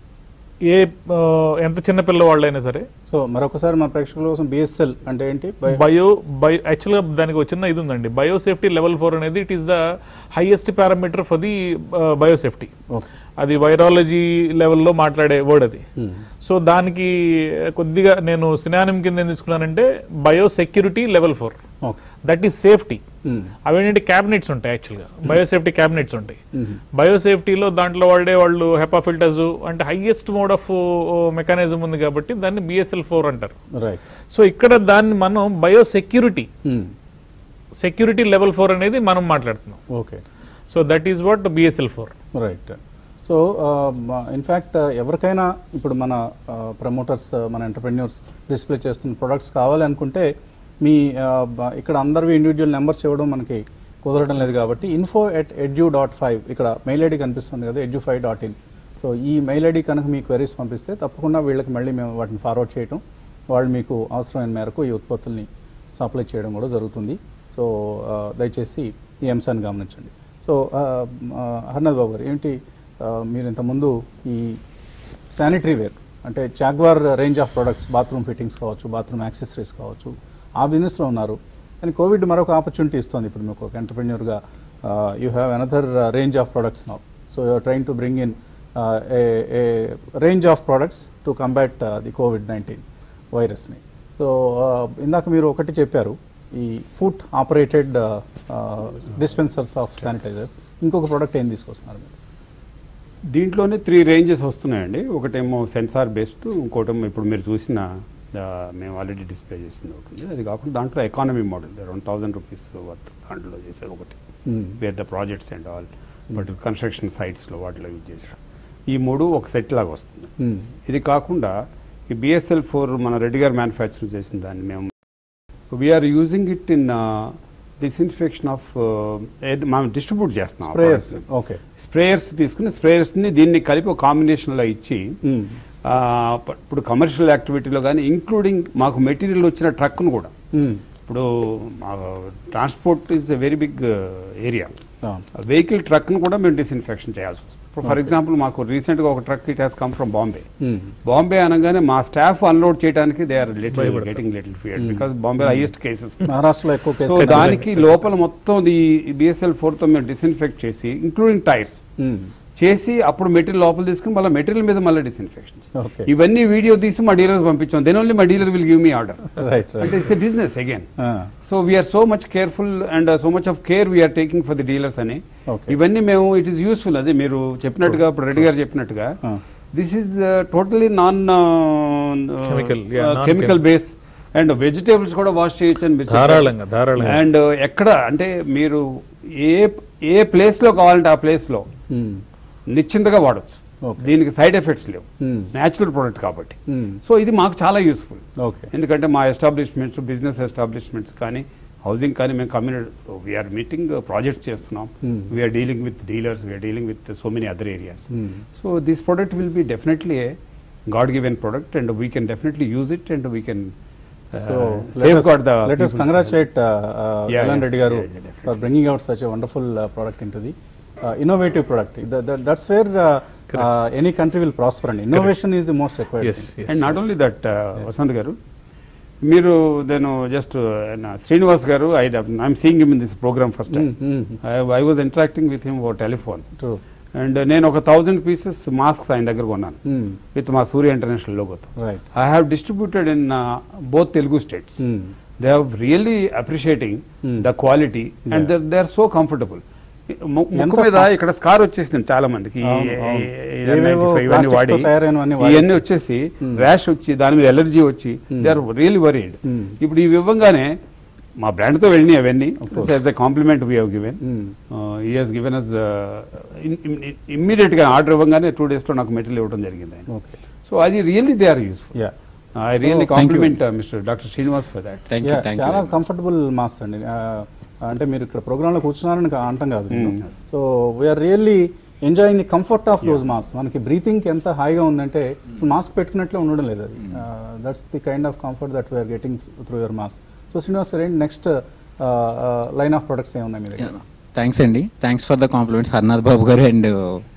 ఏ ఆ, ఎంత చిన్న పిల్లవాళ్ళైనా సరే సో మరొకసారి మా ప్రేక్షకుల కోసం బిఎస్ఎల్ అంటే ఏంటి బై- బయో బయో యాక్చువల్గా దానికి ఒక చిన్న ఇది ఉందండి బయో సేఫ్టీ లెవెల్ ఫోర్ అనేది it is the highest parameter for the bio safety okay అది వైరాలజీ లెవెల్లో మాట్లాడే వర్డ్ అది Hmm. సో దానికి కొద్దిగా నేను సినానిం కింద ఏం తీసుకున్నానంటే bio security level four okay that is safety Hmm. అవేంటి క్యాబినెట్స్ ఉంటాయి యాక్చువల్గా బయోసేఫ్టీ క్యాబినెట్స్ ఉంటాయి Mhm. బయోసేఫ్టీలో దాంట్లో వాడే వాళ్ళు హెపా ఫిల్టర్స్ అంటే హైయెస్ట్ మోడ్ ఆఫ్ మెకానిజం ఉంది కాబట్టి దాన్ని బిఎస్ఎల్ ఫోర్ అంటారు రైట్ సో ఇక్కడ దాన్ని మనం bio security Hmm. Security level four అనేది మనం మాట్లాడుతున్నాం okay so that is what BSL four right so in fact ఎవరికైనా ఇప్పుడు మన ప్రమోటర్స్ మన ఎంటర్ప్రెన్యూర్స్ డిస్ప్లే చేస్తున్న ప్రొడక్ట్స్ కావాలి అనుకుంటే మీ ఆ, బ- ఇక్కడ అందరివి ఇండివిజువల్ నెంబర్స్ ఇవ్వడం మనకి కుదరడం లేదు కాబట్టి info at edu dot five ఇక్కడ మెయిల్ ఐడి కనిపిస్తుంది కదా edu five dot in so ఈ మెయిల్ ఐడి కనుక మీ క్వెరీస్ పంపిస్తే తప్పకుండా వీళ్ళకి మళ్ళీ మేము వాటిని ఫార్వర్డ్ చేయటం వాళ్ళు మీకు అవసరమైన మేరకు ఈ ఉత్పత్తుల్ని సప్లై చేయడం కూడా జరుగుతుంది సో ఆ, దయచేసి ఈ అంశాన్ని గమనించండి సో ఆ, ఆ, హర్నాథ్ బాబు గారు ఏంటి ఆ, మీరు ఇంతకుముందు ఈ శానిటరీ వేర్ అంటే Jaquar range of products bathroom fittings కావచ్చు బాత్రూమ్ యాక్సెసరీస్ కావచ్చు ఆ బిజినెస్లో ఉన్నారు కానీ కోవిడ్ మరొక ఆపర్చునిటీ ఇస్తుంది ఇప్పుడు మీకు ఒక ఎంటర్ప్రెన్యూర్గా you have another range of products now so you're trying to bring in a range of products to combat the COVID nineteen వైరస్ని సో ఇందాక మీరు ఒకటి చెప్పారు ఈ foot operated dispensers of sanitizers ఇంకొక ప్రోడక్ట్ ఏం తీసుకొస్తున్నారు మీరు దీంట్లోనే త్రీ రేంజెస్ వస్తున్నాయండి ఒకటేమో సెన్సార్ బేస్డ్ ఇంకోటేమో ఇప్పుడు మీరు చూసిన ఆ, మేము ఆల్రెడీ డిస్ప్లే చేసింది ఒకటి ఉంది అది కాకుండా దాంట్లో economy model around thousand rupees worth దాంట్లో చేసేది ఒకటి Hmm. Where the projects and all but construction సైట్స్లో వాటిలో యూజ్ చేసాం ఈ మూడు ఒక సెట్ లాగా వస్తుంది Hmm. ఇది కాకుండా ఈ బిఎస్ఎల్ ఫోర్ మన రెడ్డి గారు మ్యానుఫ్యాక్చర్ చేసిన దాన్ని మేము we're using it in disinfection of మనం డిస్ట్రిబ్యూట్ చేస్తున్నాం స్ప్రేయర్స్ ఓకే స్ప్రేయర్స్ తీసుకుని స్ప్రేయర్స్ని దీన్ని కలిపి ఒక కాంబినేషన్లో ఇచ్చి ఆ, ప- ఇప్పుడు కమర్షియల్ యాక్టివిటీలో కానీ ఇంక్లూడింగ్ మాకు మెటీరియల్ వచ్చిన ట్రక్ను కూడా ఇప్పుడు transport is a very big area vehicle ట్రక్ను కూడా మేము డిస్ఇన్ఫెక్షన్ చేయాల్సి వస్తుంది ఇప్పుడు ఫర్ Okay. ఎగ్జాంపుల్ మాకు రీసెంట్గా ఒక truck it has come from Bombay Bombay అనగానే మా స్టాఫ్ అన్లోడ్ చేయడానికి దే ఆర్ లిటిల్ భయపడతారు. Getting little fear because Bombay highest cases మహారాష్ట్రలో ఎక్కువ సో కేసులు దానికి లోపల మొత్తం ఈ బిఎస్ఎల్ ఫోర్తో మేము డిస్ఇన్ఫెక్ట్ చేసి ఇంక్లూడింగ్ టైర్స్ Hmm. చేసి అప్పుడు మెటీరియల్ లోపల తీసుకుని మళ్ళీ మెటీరియల్ మీద మళ్ళీ డిస్ఇన్ఫెక్షన్ Okay. ఇవన్నీ వీడియో తీసి మా డీలర్స్ పంపించాం దెన్ ఓన్లీ మా dealer will give me order Right, right. అంటే it's a business again Ah. So we're so much careful and so much of care we're taking for the dealers అని Okay. ఇవన్నీ మేము it is useful అదే మీరు చెప్పినట్టుగా ఇప్పుడు రెడ్డి గారు చెప్పినట్టుగా Ah. This is totally non Chemical, yeah, non-chemical. Chemical base and vegetables కూడా wash చేయొచ్చు అని మీరు చెప్పారు. ధారాళంగా ధారాళంగా అండ్ ఎక్కడ అంటే మీరు ఏ ఏ ప్లేస్ లో కావాలంటే ఆ ప్లేస్ లో Hmm. నిశ్చింతగా వాడచ్చు Okay. దీనికి సైడ్ ఎఫెక్ట్స్ లేవు Hmm. న్యాచురల్ ప్రోడక్ట్ కాబట్టి Hmm. సో ఇది మాకు చాలా యూస్ఫుల్ ఓకే ఎందుకంటే మా ఎస్టాబ్లిష్మెంట్స్ బిజినెస్ ఎస్టాబ్లిష్మెంట్స్ కానీ హౌసింగ్ కానీ మేము కమ్యూనిటీ వీఆర్ మీటింగ్ ప్రాజెక్ట్స్ చేస్తున్నాం Hmm. We're dealing with dealers we're dealing with so many other areas Hmm. So this product will be definitely a god given product and we can definitely use it and we can So let safe us, god the let us congratulate uh, uh, Yeah, Velan yeah, Reddy garu yeah, yeah, definitely. for bringing out such a wonderful uh, product into the uh, innovative product. That, that, that's where uh, uh, any country will prosper and innovation is the most required ఎస్ thing. And not only that Vasant garu మీరు నేను just Srinivas garu I I'm seeing him in this programme first Mm, mm, mm. I was interacting with him on telephone True. And నేను ఒక thousand pieces masks ఆయన దగ్గర కొన్నాను Mm. With మా Surya international లోగోతో Right. I have distributed in both Telugu states Mm. They have really appreciating Hmm. The quality and Yeah. They are so comfortable ము- ముక్కు ఎంత మీద సా- ఇక్కడ స్కార్ వచ్చేసింది చాలా మందికి ఈ- అవును, అవును. ఈ- ఈ ఏవేవో N95 ఇవన్నీ plastic తో వాడి తయారైనవన్నీ ఇవన్నీ వాడేసి. వచ్చేసి ర్యాష్ వచ్చి దాని మీద ఎలర్జీ వచ్చి they are really worried Hmm. ఇప్పుడు ఇవి ఇవ్వగానే మా బ్రాండ్ తో వెళ్ళినాయి అవన్నీ as a compliment we have given Hmm. He has given us immediate గా ఆర్డర్ ఇవ్వగానే టూ డేస్ లో నాకు మెటీరియల్ ఇవ్వడం జరిగింది ఆయన ఓకే సో అది really they are useful yeah I really thank you. Compliment mister doctor Srinivas for that thank you Yeah, thank చాలా you comfortable masks అండి ఆ, అంటే మీరు ఇక్కడ ప్రోగ్రాంలో కూర్చున్నారని కా- అంటాం కాదు Mm. So we're really enjoying the comfort of those mask మనకి బ్రీతింగ్ ఎంత హాయిగా ఉందంటే మాస్క్ పెట్టుకున్నట్లే ఉండడం లేదు అది that's the kind of comfort that we're getting through your mask so Srinivas sir ఏంటి నెక్స్ట్ లైన్ ఆఫ్ ప్రొడక్ట్స్ ఏమున్నాయి మీ దగ్గర థ్యాంక్స్ అండి thanks for the compliments Harnath Babu garu and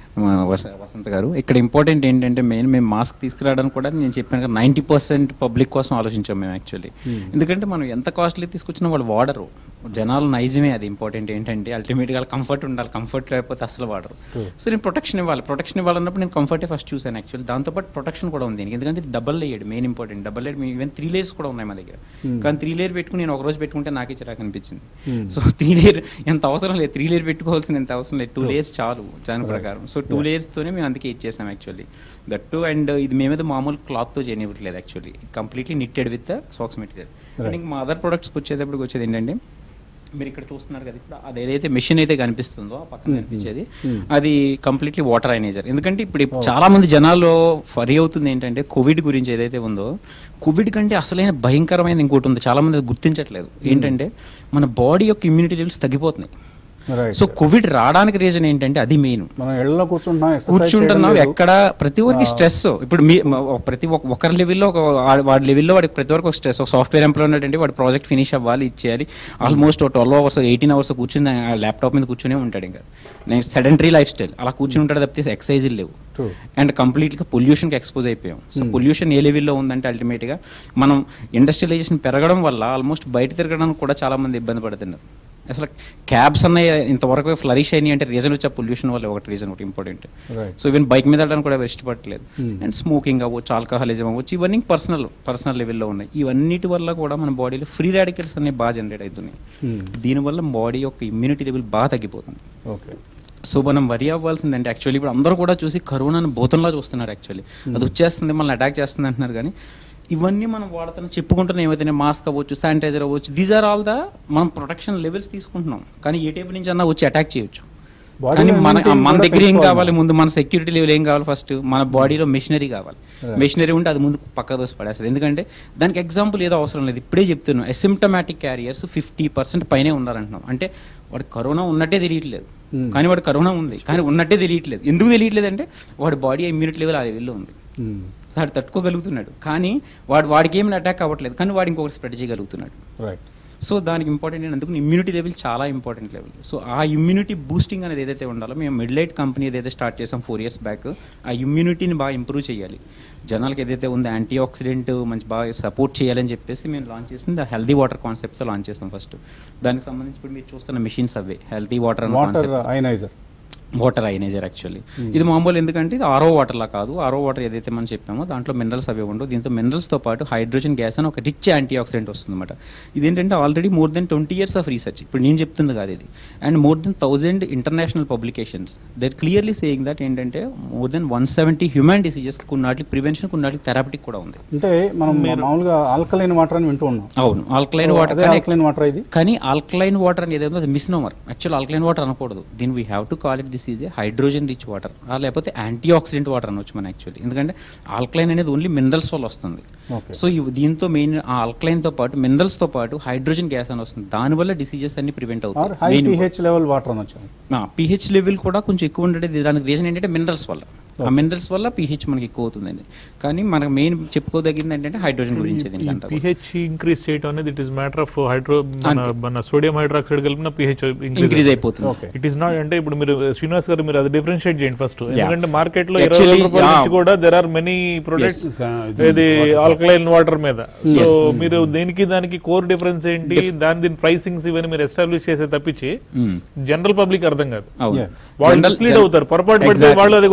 Vasant గారు ఇక్కడ ఇంపార్టెంట్ ఏంటంటే మెయిన్ మేము మాస్క్ తీసుకురావడానికి కూడా నేను చెప్పాను కదా నైంటీ పర్సెంట్ పబ్లిక్ కోసం ఆలోచించాం మేము యాక్చువల్లీ ఎందుకంటే మనం ఎంత కాస్ట్లీ తీసుకొచ్చినా వాళ్ళు వాడరు జనాలు నైజమే అది ఇంపార్టెంట్ ఏంటంటే అల్టిమేట్గా కంఫర్ట్ ఉండాలి కంఫర్ట్ లేకపోతే అసలు వాడరు సో నేను ప్రొటెక్షన్ ఇవ్వాలి ప్రొటెక్షన్ ఇవ్వాలన్నప్పుడు నేను కంఫర్టే ఫస్ట్ చూసాను యాక్చువల్లీ దాంతోపాటు ప్రొటెక్షన్ కూడా ఉంది దీనికి ఎందుకంటే double layered main important double layered even three layers కూడా ఉన్నాయి మా దగ్గర కానీ త్రీ లేయర్ పెట్టుకుని నేను ఒక రోజు పెట్టుకుంటే నాకే చిరాకు అనిపించింది సో త్రీ లేయర్ ఎంత అవసరం లేదు త్రీ లేయర్ పెట్టుకోవాల్సిన ఎంత అవసరం లేదు టూ లేయర్స్ చాలు దాని ప్రకారం సో టూ లేయర్స్తోనే మేము అందుకే ఇచ్చేసాం యాక్చువల్లీ దట్ టు అండ్ ఇది మేమేదో మామూలు క్లాత్తో చేయనివ్వట్లేదు actually completely knitted with socks material and ఇంకా మా అదర్ ప్రొడక్ట్స్కి వచ్చేటప్పటికి వచ్చేది ఏంటంటే మీరు ఇక్కడ చూస్తున్నారు కదా ఇప్పుడు అది ఏదైతే మెషిన్ అయితే కనిపిస్తుందో ఆ పక్కన కనిపించేది అది కంప్లీట్లీ వాటర్ ఐనేజర్ ఎందుకంటే ఇప్పుడు చాలా మంది జనాల్లో ఫరీ అవుతుంది ఏంటంటే కోవిడ్ గురించి ఏదైతే ఉందో కోవిడ్ కంటే అసలైన భయంకరమైన ఇంకోటి ఉంది చాలా మంది అది గుర్తించట్లేదు ఏంటంటే మన బాడీ యొక్క ఇమ్యూనిటీ లెవెల్స్ తగ్గిపోతున్నాయి రైట్ సో కోవిడ్ రావడానికి రీజన్ ఏంటంటే అది మెయిన్ మనం ఇళ్ళలో కూర్చుంటున్నాం exercise కూర్చుంటున్నాం చేయడం లేదు. ఎక్కడ ప్రతి ఒక్కరికి స్ట్రెస్ ఇప్పుడు మీ మ- ప్రతి ఒక్క- ఒకరి లెవెల్లో ఒక వా- వాడి లెవెల్లో వాడికి ప్రతి ఒక్కరికి ఒక స్ట్రెస్ ఒక సాఫ్ట్వేర్ ఎంప్లాయ్ ఉన్నాడంటే వాడి ప్రాజెక్ట్ ఫినిష్ అవ్వాలి ఇచ్చేయాలి almost twelve hours eighteen hours కూర్చుని ల్యాప్టాప్ మీద కూర్చునే ఉంటాడు ఇంకా నెక్స్ట్ సెడెంటరీ లైఫ్ స్టైల్ అలా కూర్చుని ఉంటాడు తప్పితే ఎక్సర్సైజులు లేవు True. అండ్ కంప్లీట్గా పొల్యూషన్కి ఎక్స్పోజ్ అయిపోయాం సో పొల్యూషన్ ఏ లెవెల్లో ఉందంటే అల్టిమేట్గా మనం ఇండస్ట్రియలైజేషన్ పెరగడం వల్ల ఆల్మోస్ట్ బయట తిరగడానికి కూడా చాలా మంది ఇబ్బంది పడుతున్నారు అసలు క్యాబ్స్ అన్న ఇంతవరకు ఫ్లరిష్ అయినాయి అంటే రీజన్ వచ్చే పొల్యూషన్ వల్ల ఒకటి రీజన్ ఒకటి important Right. So even bike మీద వెళ్ళడానికి కూడా ఎవరు ఇష్టపడట్లేదు అండ్ స్మోకింగ్ అవ్వచ్చు ఆల్కహాలిజం అవ్వచ్చు ఇవన్నీ పర్సనల్ పర్సనల్ లెవెల్లో ఉన్నాయి ఇవన్నిటి వల్ల కూడా మన బాడీలో ఫ్రీ రాడికల్స్ అనేవి బాగా జనరేట్ అవుతున్నాయి Hmm. దీనివల్ల బాడీ యొక్క ఇమ్యూనిటీ లెవెల్ బాగా తగ్గిపోతుంది ఓకే సో మనం వరి అవ్వాల్సిందంటే యాక్చువల్లీ ఇప్పుడు అందరూ కూడా చూసి కరోనాను భూతంలా చూస్తున్నారు యాక్చువల్లీ అది వచ్చేస్తుంది మనల్ని అటాక్ చేస్తుంది అంటున్నారు కానీ ఇవన్నీ మనం వాడుతున్న చెప్పుకుంటున్నాం ఏమైతే మాస్క్ అవ్వచ్చు శానిటైజర్ అవ్వచ్చు దీస్ ఆర్ ఆల్ ద మనం ప్రొటెక్షన్ లెవెల్స్ తీసుకుంటున్నాం కానీ ఏ టైప్ నుంచి అన్నా వచ్చి అటాక్ చేయొచ్చు Body కానీ మన immunity మన కూడా దగ్గర ఏం పెంచుకోవాలి కావాలి ముందు మన సెక్యూరిటీ లెవెల్ ఏం కావాలి ఫస్ట్ మన బాడీలో మెషినరీ కావాలి Right. మెషినరీ ఉంటే అది ముందు పక్క దోసి పడేస్తుంది ఎందుకంటే దానికి ఎగ్జాంపుల్ ఏదో అవసరం లేదు ఇప్పుడే చెప్తున్నాను అసిమ్టమాటిక్ క్యారియర్స్ ఫిఫ్టీ పర్సెంట్ పైనే ఉన్నారంటున్నాం అంటే వాడు కరోనా ఉన్నట్టే తెలియట్లేదు Hmm. కానీ వాడు కరోనా ఉంది కానీ ఉన్నట్టే తెలియట్లేదు ఎందుకు తెలియట్లేదు అంటే వాడి బాడీ ఇమ్యూనిటీ లెవెల్ ఆ లెవెల్లో ఉంది Hmm. సో వాడు తట్టుకోగలుగుతున్నాడు కానీ వాడు వాడికి ఏమైనా అటాక్ అవ్వట్లేదు కానీ వాడు ఇంకొకటి స్ప్రెడ్ చేయగలుగుతున్నాడు రైట్ సో దానికి ఇంపార్టెంట్ ఏంటి అందుకు ఇమ్యూనిటీ లెవెల్ చాలా ఇంపార్టెంట్ లెవెల్ సో ఆ ఇమ్యూనిటీ బూస్టింగ్ అనేది ఏదైతే ఉండాలో మేము మిడ్లైట్ కంపెనీ ఏదైతే స్టార్ట్ చేసాం ఫోర్ ఇయర్స్ బ్యాక్ ఆ ఇమ్యూనిటీని బాగా ఇంప్రూవ్ చేయాలి జనాలకి ఏదైతే ఉందో యాంటీ ఆక్సిడెంట్ మంచి బాగా సపోర్ట్ చేయాలని చెప్పేసి మేము లాంచ్ చేసింది హెల్దీ వాటర్ కాన్సెప్ట్తో లాంచ్ చేసాం ఫస్ట్ దానికి సంబంధించి ఇప్పుడు మీరు చూస్తున్న మిషన్స్ అవే హెల్తీ వాటర్ అన్న water concept ionizer water ionizer actually ఇది మామూలు ఎందుకంటే ఇది ఆరో వాటర్ లా కాదు ఆరో వాటర్ ఏదైతే మనం చెప్పామో దాంట్లో మినరల్స్ అవి ఉండవు దీంతో minerals తో పాటు హైడ్రోజన్ గ్యాస్ అని ఒక రిచ్ యాంటీ ఆక్సిడెంట్ వస్తుంది అనమాట ఇదేంటంటే already more than twenty years of research ఇప్పుడు నేను చెప్తుంది కాదు ఇది and more than thousand international publications there clearly saying that ఏంటంటే more than one seventy human diseases కొన్నాటికి ప్రివెన్షన్ కొన్నాటికి థెరపటిక్ కూడా ఉంది అంటే మనం మామూలుగా ఆల్కలైన్ వాటర్ అని వింటూ ఉన్నాం అవును ఆల్కలైన్ వాటర్ అదే ఆల్కలైన్ వాటర్ ఇది కానీ ఆల్కలైన్ వాటర్ అనేది ఏదో అది మిస్నోమర్ యాక్చువల్ ఆల్కలైన్ వాటర్ అనకూడదు దీని we have to call it this is a hydrogen rich water లేకపోతే యాంటీ ఆక్సిడెంట్ వాటర్ అనొచ్చు మనం యాక్చువల్లీ ఎందుకంటే ఆల్కలైన్ అనేది ఓన్లీ మినరల్స్ వల్ల వస్తుంది ఓకే సో ఇవి దీంతో మెయిన్ ఆ alkaline తో పాటు minerals తో పాటు హైడ్రోజన్ గ్యాస్ అని వస్తుంది దానివల్ల డిసీజెస్ అన్ని ప్రివెంట్ ఆర్ అవుతాయి high Main pH level water అనొచ్చు పిహెచ్ లెవెల్ కూడా కొంచెం ఎక్కువ ఉండేది దానికి రీజన్ ఏంటంటే మినరల్స్ వల్ల ఆ మినరల్స్ వల్ల పిహెచ్ మనకి ఎక్కువ అవుతుందండి కానీ మనకు మెయిన్ చెప్పుకోదగింది ఏంటంటే హైడ్రోజన్ గురించి దీనికి అంతా కూడా. పిహెచ్ ఇంక్రీజ్ చేయడం అనేది it is matter of hydro మన మన సోడియం హైడ్రాక్సైడ్ కలిపిన పిహెచ్ ఇంక్రీజ్ అయిపోతుంది ఓకే ఇట్ ఈస్ నాట్ అంటే ఇప్పుడు మీరు శ్రీనివాస్ గారు మీరు అది డిఫరెన్షియేట్ చేయండి ఫస్ట్ ఎందుకంటే మార్కెట్ లో ఇరవై Actually, వేల రూపాయల yeah. నుంచి కూడా దెర్ ఆర్ మెనీ ప్రొడక్ట్స్ ఇది ఆల్కలైన్ వాటర్ మీద సో మీరు దేనికి దానికి కోర్ డిఫరెన్స్ ఏంటి దాని దీని ప్రైసింగ్స్ ఇవన్నీ మీరు ఎస్టాబ్లిష్ చేసే తప్పించి Mm. జనరల్ పబ్లిక్ అర్థం కాదు అవును Yeah. వాళ్ళు General- మిస్లీడ్ gen- అవుతారు పొరపాటు పడితే Exactly. వాళ్ళు అదే కొనుక్కుంటారు పోయి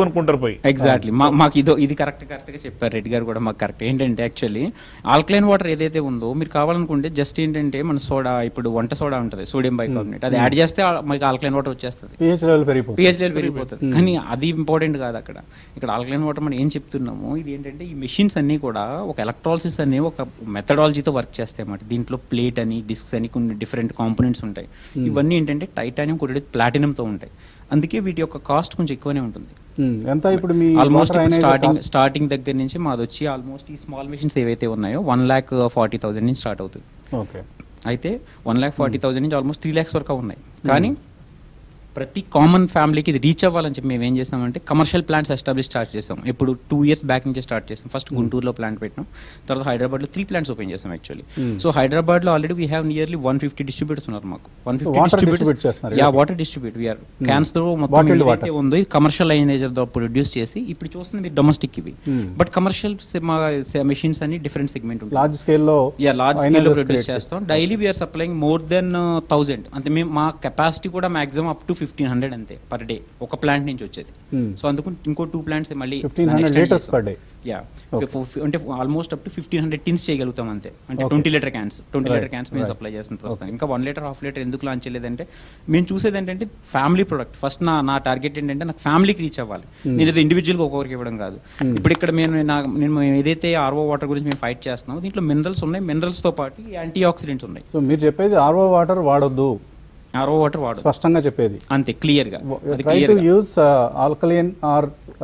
పోయి ఎగ్జాక్ట్లీ మా మాకు ఇదో ఇది కరెక్ట్ కరెక్ట్గా చెప్పారు రెడ్డి గారు కూడా మాకు కరెక్ట్ ఏంటంటే యాక్చువల్లీ ఆల్కలైన్ వాటర్ ఏదైతే ఉందో మీరు కావాలనుకుంటే జస్ట్ ఏంటంటే మన సోడా ఇప్పుడు వంట సోడా ఉంటుంది సోడియం బైకార్బోనేట్ అది యాడ్ చేస్తే ఆ- మనకి ఆల్కలైన్ వాటర్ వచ్చేస్తుంది పిహెచ్ లెవెల్ పెరిగిపోతుంది పిహెచ్ లెవెల్ పెరిగిపోతుంది కానీ అది ఇంపార్టెంట్ కాదు అక్కడ ఇక్కడ ఆల్కలైన్ వాటర్ మనం ఏం చెప్తున్నాము ఇది ఏంటంటే ఈ మెషిన్స్ అన్నీ కూడా ఒక ఎలక్ట్రాలసిస్ అనే ఒక మెథడాలజీతో వర్క్ చేస్తాయి అన్నమాట దీంట్లో ప్లేట్ అని డిస్క్స్ అని కొన్ని డిఫరెంట్ కాంపోనెంట్స్ ఉంటాయి ఇవన్నీ ఏంటంటే టైటానియం కొట్టి ప్లాటినంతో ఉంటాయి అందుకే వీటి యొక్క కాస్ట్ కొంచెం ఎక్కువనే ఉంటుంది ఉమ్, ఎంత ఇప్పుడు మీ ఆల్మోస్ట్ water అనేది స్టార్టింగ్ cost- స్టార్టింగ్ దగ్గర నుంచి మాది వచ్చి ఆల్మోస్ట్ ఈ స్మాల్ మెషిన్స్ ఏవైతే ఉన్నాయో వన్ ల్యాక్ ఫార్టీ థౌసండ్ నుంచి స్టార్ట్ అవుతుంది ఓకే అయితే వన్ ల్యాక్ ఫార్టీ థౌసండ్ నుంచి ఆల్మోస్ట్ త్రీ ల్యాక్స్ వరకు ఉన్నాయి కానీ ప్రతి కామన్ ఫ్యామిలీకి ఇది రీచ్ అవ్వాలని చెప్పి మేము ఏం చేస్తామంటే కమర్షియల్ ప్లాంట్స్ ఎస్టాబ్లిష్ స్టార్ట్ చేస్తాం ఇప్పుడు టూ ఇయర్స్ బ్యాక్ నుంచి స్టార్ట్ చేస్తాం ఫస్ట్ గుంటూరులో ప్లాంట్ పెట్టినాం తర్వాత హైదరాబాద్లో త్రీ ప్లాంట్స్ ఓపెన్ చేస్తాం యాక్చువల్లీ సో హైదరాబాద్లో already we have nearly one fifty distributors ఉన్నారు మాకు వన్ ఫిఫ్టీ Water distribute చేస్తున్నారు యా కదా? వాటర్ డిస్ట్రిబ్యూట్ వీఆర్ క్యాన్స్ తో మొత్తం Bottled ఏదైతే ఉందో ఇది కమర్షియల్ లైనేజర్ తో ప్రొడ్యూస్ చేసి ఇప్పుడు చూస్తుంది మీరు డొమెస్టిక్ ఇవి బట్ కమర్షియల్ మెషిన్స్ అని డిఫరెంట్ సెగ్మెంట్ ఉంటుంది లార్జ్ స్కేల్లో యా లార్జ్ స్కేల్ లో ప్రొడ్యూస్ చేస్తాం daily we're supplying more than thousand అంటే మేము మా కెపాసిటీ కూడా maximum up to fifteen hundred అంతే పర్ డే ఒక ప్లాంట్ నుంచి వచ్చేది Hmm. సో అందుకు ఇంకో టూ ప్లాంట్స్ మళ్ళీ 1500 liters per day. యా అంటే almost up to fifteen hundred tins చేయగలుగుతాం అంతే అంటే twenty litre cans twenty litre cans మేము సప్లై చేస్తున్న ప్రస్తుతం ఇంకా వన్ లీటర్ హాఫ్ లీటర్ ఎందుకు లాంచ్ చేయలేదంటే మేము చూసేది ఏంటంటే ఫ్యామిలీ ప్రొడక్ట్ ఫస్ట్ నా నా టార్గెట్ ఏంటంటే నాకు ఫ్యామిలీకి రీచ్ అవ్వాలి నేను ఏదో ఇండివిజువల్గా ఒక్కొక్కరికి ఇవ్వడం కాదు ఇప్పుడు ఇక్కడ మేము నా నేను మేము ఏదైతే ఆర్ఓ వాటర్ గురించి మేము ఫైట్ చేస్తున్నామో దీంట్లో మినరల్స్ ఉన్నాయి minerals తో పాటు యాంటీ ఆక్సిడెంట్స్ ఉన్నాయి సో మీరు చెప్పేది ఆర్ఓ వాటర్ వాడొద్దు ఆర్ఓ వాటర్ వాడు స్పష్టంగా చెప్పేది అంతే క్లియర్ గా అది try clear to use alkaline or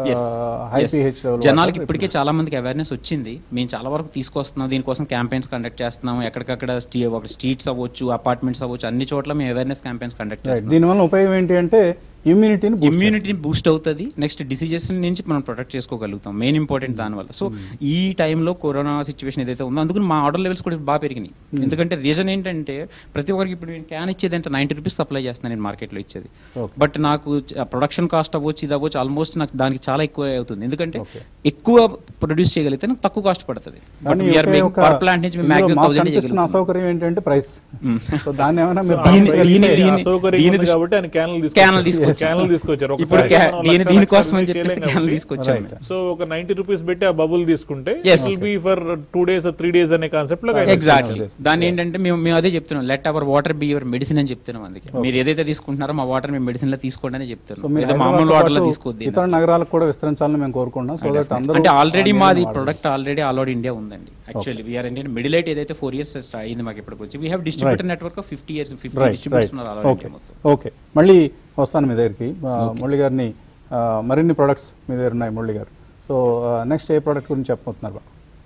high pH జనాలకి ఇప్పటికే చాలా మందికి అవేర్నెస్ వచ్చింది మేము చాలా వరకు తీసుకొస్తున్నాం దీనికోసం క్యాంపెయిన్స్ కండక్ట్ చేస్తున్నాం ఎక్కడికక్కడ స్టీ ఒక స్ట్రీట్స్ అవ్వచ్చు అపార్ట్మెంట్స్ అవ్వచ్చు అన్ని చోట్ల మేము అవేర్నెస్ క్యాంపెయిన్స్ కండక్ట్ చేస్తున్నాం దీనివల్ల ఉపయోగం ఏంటి అంటే ఇమ్యూనిటీని ఇమ్యూనిటీని బూస్ట్ అవుతుంది నెక్స్ట్ డిసీజెస్ నుంచి మనం ప్రొటెక్ట్ చేసుకోగలుగుతాం మెయిన్ ఇంపార్టెంట్ దానివల్ల సో ఈ టైంలో కరోనా సిచ్యువేషన్ ఏదైతే ఉందో అందుకు మా ఆర్డర్ లెవెల్స్ కూడా బాగా పెరిగినాయి ఎందుకంటే రీజన్ ఏంటంటే ప్రతి ఒక్కరికి ఇప్పుడు నేను క్యాన్ ఇచ్చేది ఎంత నైంటీ రూపీస్ సప్లై చేస్తున్నాను నేను మార్కెట్లో ఇచ్చేది Okay. బట్ నాకు ప్రొడక్షన్ కాస్ట్ అవ్వచ్చు ఇది అవ్వచ్చు ఆల్మోస్ట్ నాకు దానికి చాలా ఎక్కువ అవుతుంది ఎందుకంటే Okay. ఎక్కువ ప్రొడ్యూస్ చేయగలిగితే నాకు తక్కువ కాస్ట్ పడుతుంది బట్ కానీ వీఆర్ ఒకే మేకింగ్ ఒక- పర్ ప్లాంట్ నుంచి ఇందులో మ్యాక్సిమం మాకు థౌసండ్ కనిపిస్తున్న అసౌకర్యం ఏంటంటే ప్రైస్ మ్మ్. సో దాన్ని ఏమైనా మీరు దీని- తగ్గించగలిగితే- దీని- దీని- అసౌకర్యం దీని ఉంది దృష్టి- కాబట్టి ఆయన క్యానల్ క్యానల్ తీసుకొచ్చారు. క్యానల్ తీసుకొచ్చారు ఇప్పుడు ఒకసారి క్యా- మనం దీని లక్ష దీనికోసం అని లక్షలు చెప్పేసి చేయలేం క్యానల్ కాబట్టి. తీసుకొచ్చాము Right. మేము. సో ఒక నైన్టీ రూపీస్ పెట్టి ఆ బబుల్ తీసుకుంటే Yes. Will be for two days three days అనే కాన్సెప్ట్ లో ఎగ్జాక్ట్లీ Yes. దాన్ని ఏంటంటే మేము మేము అదే చెప్తున్నాం let our water be your medicine అని చెప్తున్నాం అందుకే మీరు ఏదైతే తీసుకుంటున్నారో మా వాటర్ మేము మెడిసిన్ లో తీసుకోండి అని సో చెప్తున్నాం మీరు ఏదో మామూలు హైదరాబాద్తో వాటర్ లో పాటు తీసుకోవద్దు ఇతర నగరాలకు కూడా విస్తరించాలని మేము కోరుకుంటున్నాం సో దట్ అందరూ అంటే ఆల్రెడీ ఆ మాది నీళ్ళని వాడతారు. Product already all over India ఉందండి యాక్చువల్లీ వీఆర్ ఇండియన్ మిడిలైట్ ఏదైతే ఫోర్ ఇయర్స్ అయింది మాకు ఇప్పటికి వచ్చి we have distributor network fifty years fifty right distributors right ఉన్నారు ఆల్ ఓవర్ ఓకే ఇండియా మొత్తం ఓకే మళ్ళీ వస్తాను మీ దగ్గరికి ఆ, మురళి గారిని ఆ, మరిన్ని ప్రొడక్ట్స్ మీ దగ్గర ఉన్నాయి మురళి గారు సో నెక్స్ట్ ఏ ప్రోడక్ట్ గురించి చెప్పబోతున్నారు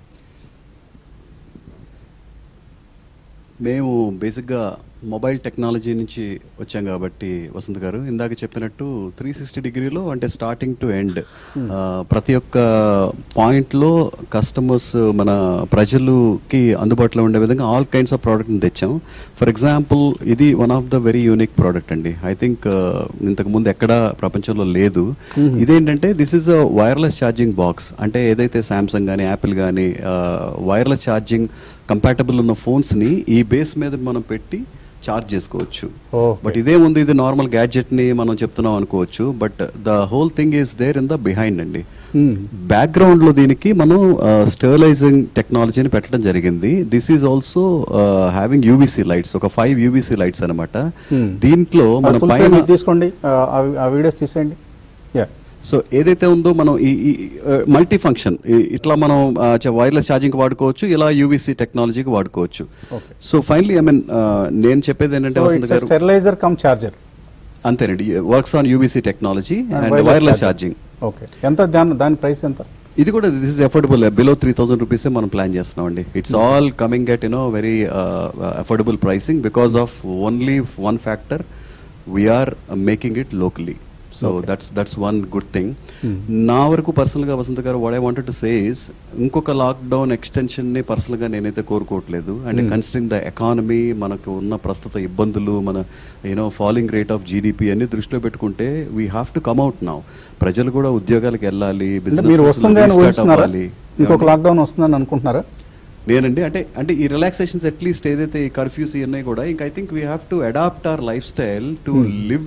మేము బేసిక్గా మొబైల్ టెక్నాలజీ నుంచి వచ్చాం కాబట్టి వసంత్ గారు ఇందాక చెప్పినట్టు త్రీ సిక్స్టీ డిగ్రీలో అంటే స్టార్టింగ్ టు ఎండ్ ప్రతి ఒక్క పాయింట్లో కస్టమర్స్ మన ప్రజలుకి అందుబాటులో ఉండే విధంగా ఆల్ కైండ్స్ ఆఫ్ ప్రోడక్ట్ని తెచ్చాం ఫర్ ఎగ్జాంపుల్ ఇది one of the very unique product అండి ఐ థింక్ ఇంతకు ముందు ఎక్కడ ప్రపంచంలో లేదు ఇదేంటంటే this is a wireless charging box అంటే ఏదైతే శాంసంగ్ కానీ యాపిల్ కానీ వైర్లెస్ ఛార్జింగ్ కంపాటబుల్ ఉన్న ఫోన్స్ని ఈ బేస్ మీద మనం పెట్టి ఛార్జ్ చేసుకోవచ్చు Okay. బట్ ఇదే ముందు ఇది నార్మల్ గ్యాడ్జెట్ ని మనం చెప్తున్నాం అనుకోవచ్చు but the whole thing is there in the behind అండి బ్యాక్గ్రౌండ్ లో దీనికి మనం స్టెరిలైజింగ్ టెక్నాలజీని పెట్టడం జరిగింది this is also having UVC lights ఒక ఫైవ్ యూవీసీ లైట్స్ అనమాట దీంట్లో మన పైన తీసుకోండి ఆ, ఆ- ఆ వీడియోస్ తీసేయండి యా సో ఏదైతే ఉందో మనం ఈ మల్టీ ఫంక్షన్ ఇట్లా మనం వైర్లెస్ ఛార్జింగ్ వాడుకోవచ్చు ఇలా యూవీసీ టెక్నాలజీకి వాడుకోవచ్చు Okay. So finally I mean నేను చెప్పేది ఏంటంటే వసంత్ గారు స్టెరిలైజర్ కమ్ చార్జర్ అంతేనండి works on UVC technology And and wireless wireless charging. Charging okay ఎంత దాని దాని ప్రైస్ ఎంత ఇది కూడా this is affordable below three thousand రూపీసే మనం ప్లాన్ చేస్తున్నాం అండి it's all coming at you know very affordable pricing because of only one factor we are making it locally so that's that's one good thing నా వరకు పర్సనల్గా వసంత్ గారు what I wanted to says ఇంకొక lockdown ఎక్స్టెన్షన్ని పర్సనల్గా నేనైతే కోరుకోవట్లేదు అంటే కన్సిడరింగ్ ద ఎకానమీ మనకు ఉన్న ప్రస్తుత ఇబ్బందులు మన you know falling rate of GDP అన్ని దృష్టిలో పెట్టుకుంటే we have to come out now ప్రజలు కూడా ఉద్యోగాలకు వెళ్ళాలి అంటే మీరు వస్తుంది అని బిజినెస్ ఊహిస్తున్నారా అవ్వాలి ఇంకొక లాక్డౌన్ వస్తుందని అనుకుంటున్నారా నేనండి అంటే అంటే ఈ రిలాక్సేషన్స్ అట్లీస్ట్ ఏదైతే ఈ కర్ఫ్యూస్ ఇవన్నీ కూడా ఇంక I think we have to adapt our lifestyle to live with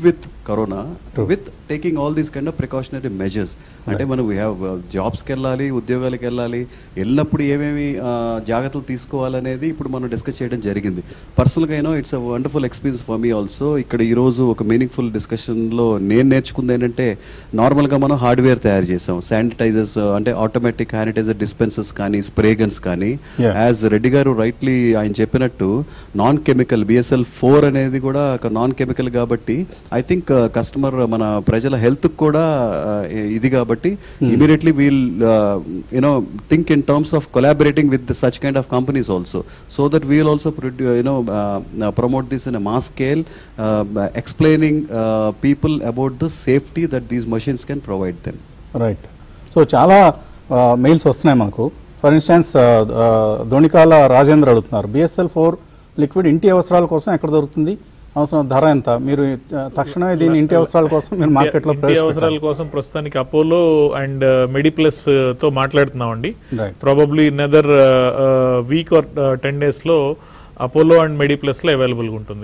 corona with taking all these kind of precautionary measures అంటే మనం వీ హ్యావ్ జాబ్స్కి వెళ్ళాలి ఉద్యోగాలకు వెళ్ళాలి వెళ్ళినప్పుడు ఏమేమి ఆ, జాగ్రత్తలు తీసుకోవాలనేది ఇప్పుడు మనం డిస్కస్ చేయడం జరిగింది పర్సనల్గా అయినా it's a wonderful experience for me also ఇక్కడ ఈరోజు ఒక మీనింగ్ఫుల్ డిస్కషన్లో నేను నేర్చుకుంది ఏంటంటే నార్మల్గా మనం హార్డ్వేర్ తయారు చేసాం శానిటైజర్స్ అంటే ఆటోమేటిక్ శానిటైజర్ డిస్పెన్సర్స్ కానీ స్ప్రే గన్స్ కానీ Yeah. యాజ్ రెడ్డి గారు రైట్లీ ఆయన చెప్పినట్టు నాన్ కెమికల్ బిఎస్ఎల్ ఫోర్ అనేది కూడా ఒక నాన్ కెమికల్ కాబట్టి ఐ థింక్ కస్టమర్ మన ప్రజల హెల్త్ కూడా uh, ఇది కాబట్టి immediately we'll you know think in terms of collaborating with such kind of companies also so that we'll also you know promote this in mass scale explaining people about the safety that these machines can provide them right so చాలా mails వస్తున్నాయి మనకు for instance ధోనికాల Rajendra అడుగుతున్నారు BSL four liquid ఇంటి అవసరాల కోసం ఎక్కడ దొరుకుతుంది అవసరం ధర ఎంత మీరు ఆ, తక్షణమే దీన్ని ఇంటి అవసరాల కోసం మీరు మార్కెట్లో ఇంటి అవసరాల కోసం ప్రస్తుతానికి అపోలో అండ్ మెడిప్లస్ తో మాట్లాడుతున్నామండి Right. Probably neither week or ten days లో అపోలో అండ్ మెడిప్లస్ లో అవైలబుల్ గా ఉంటుంది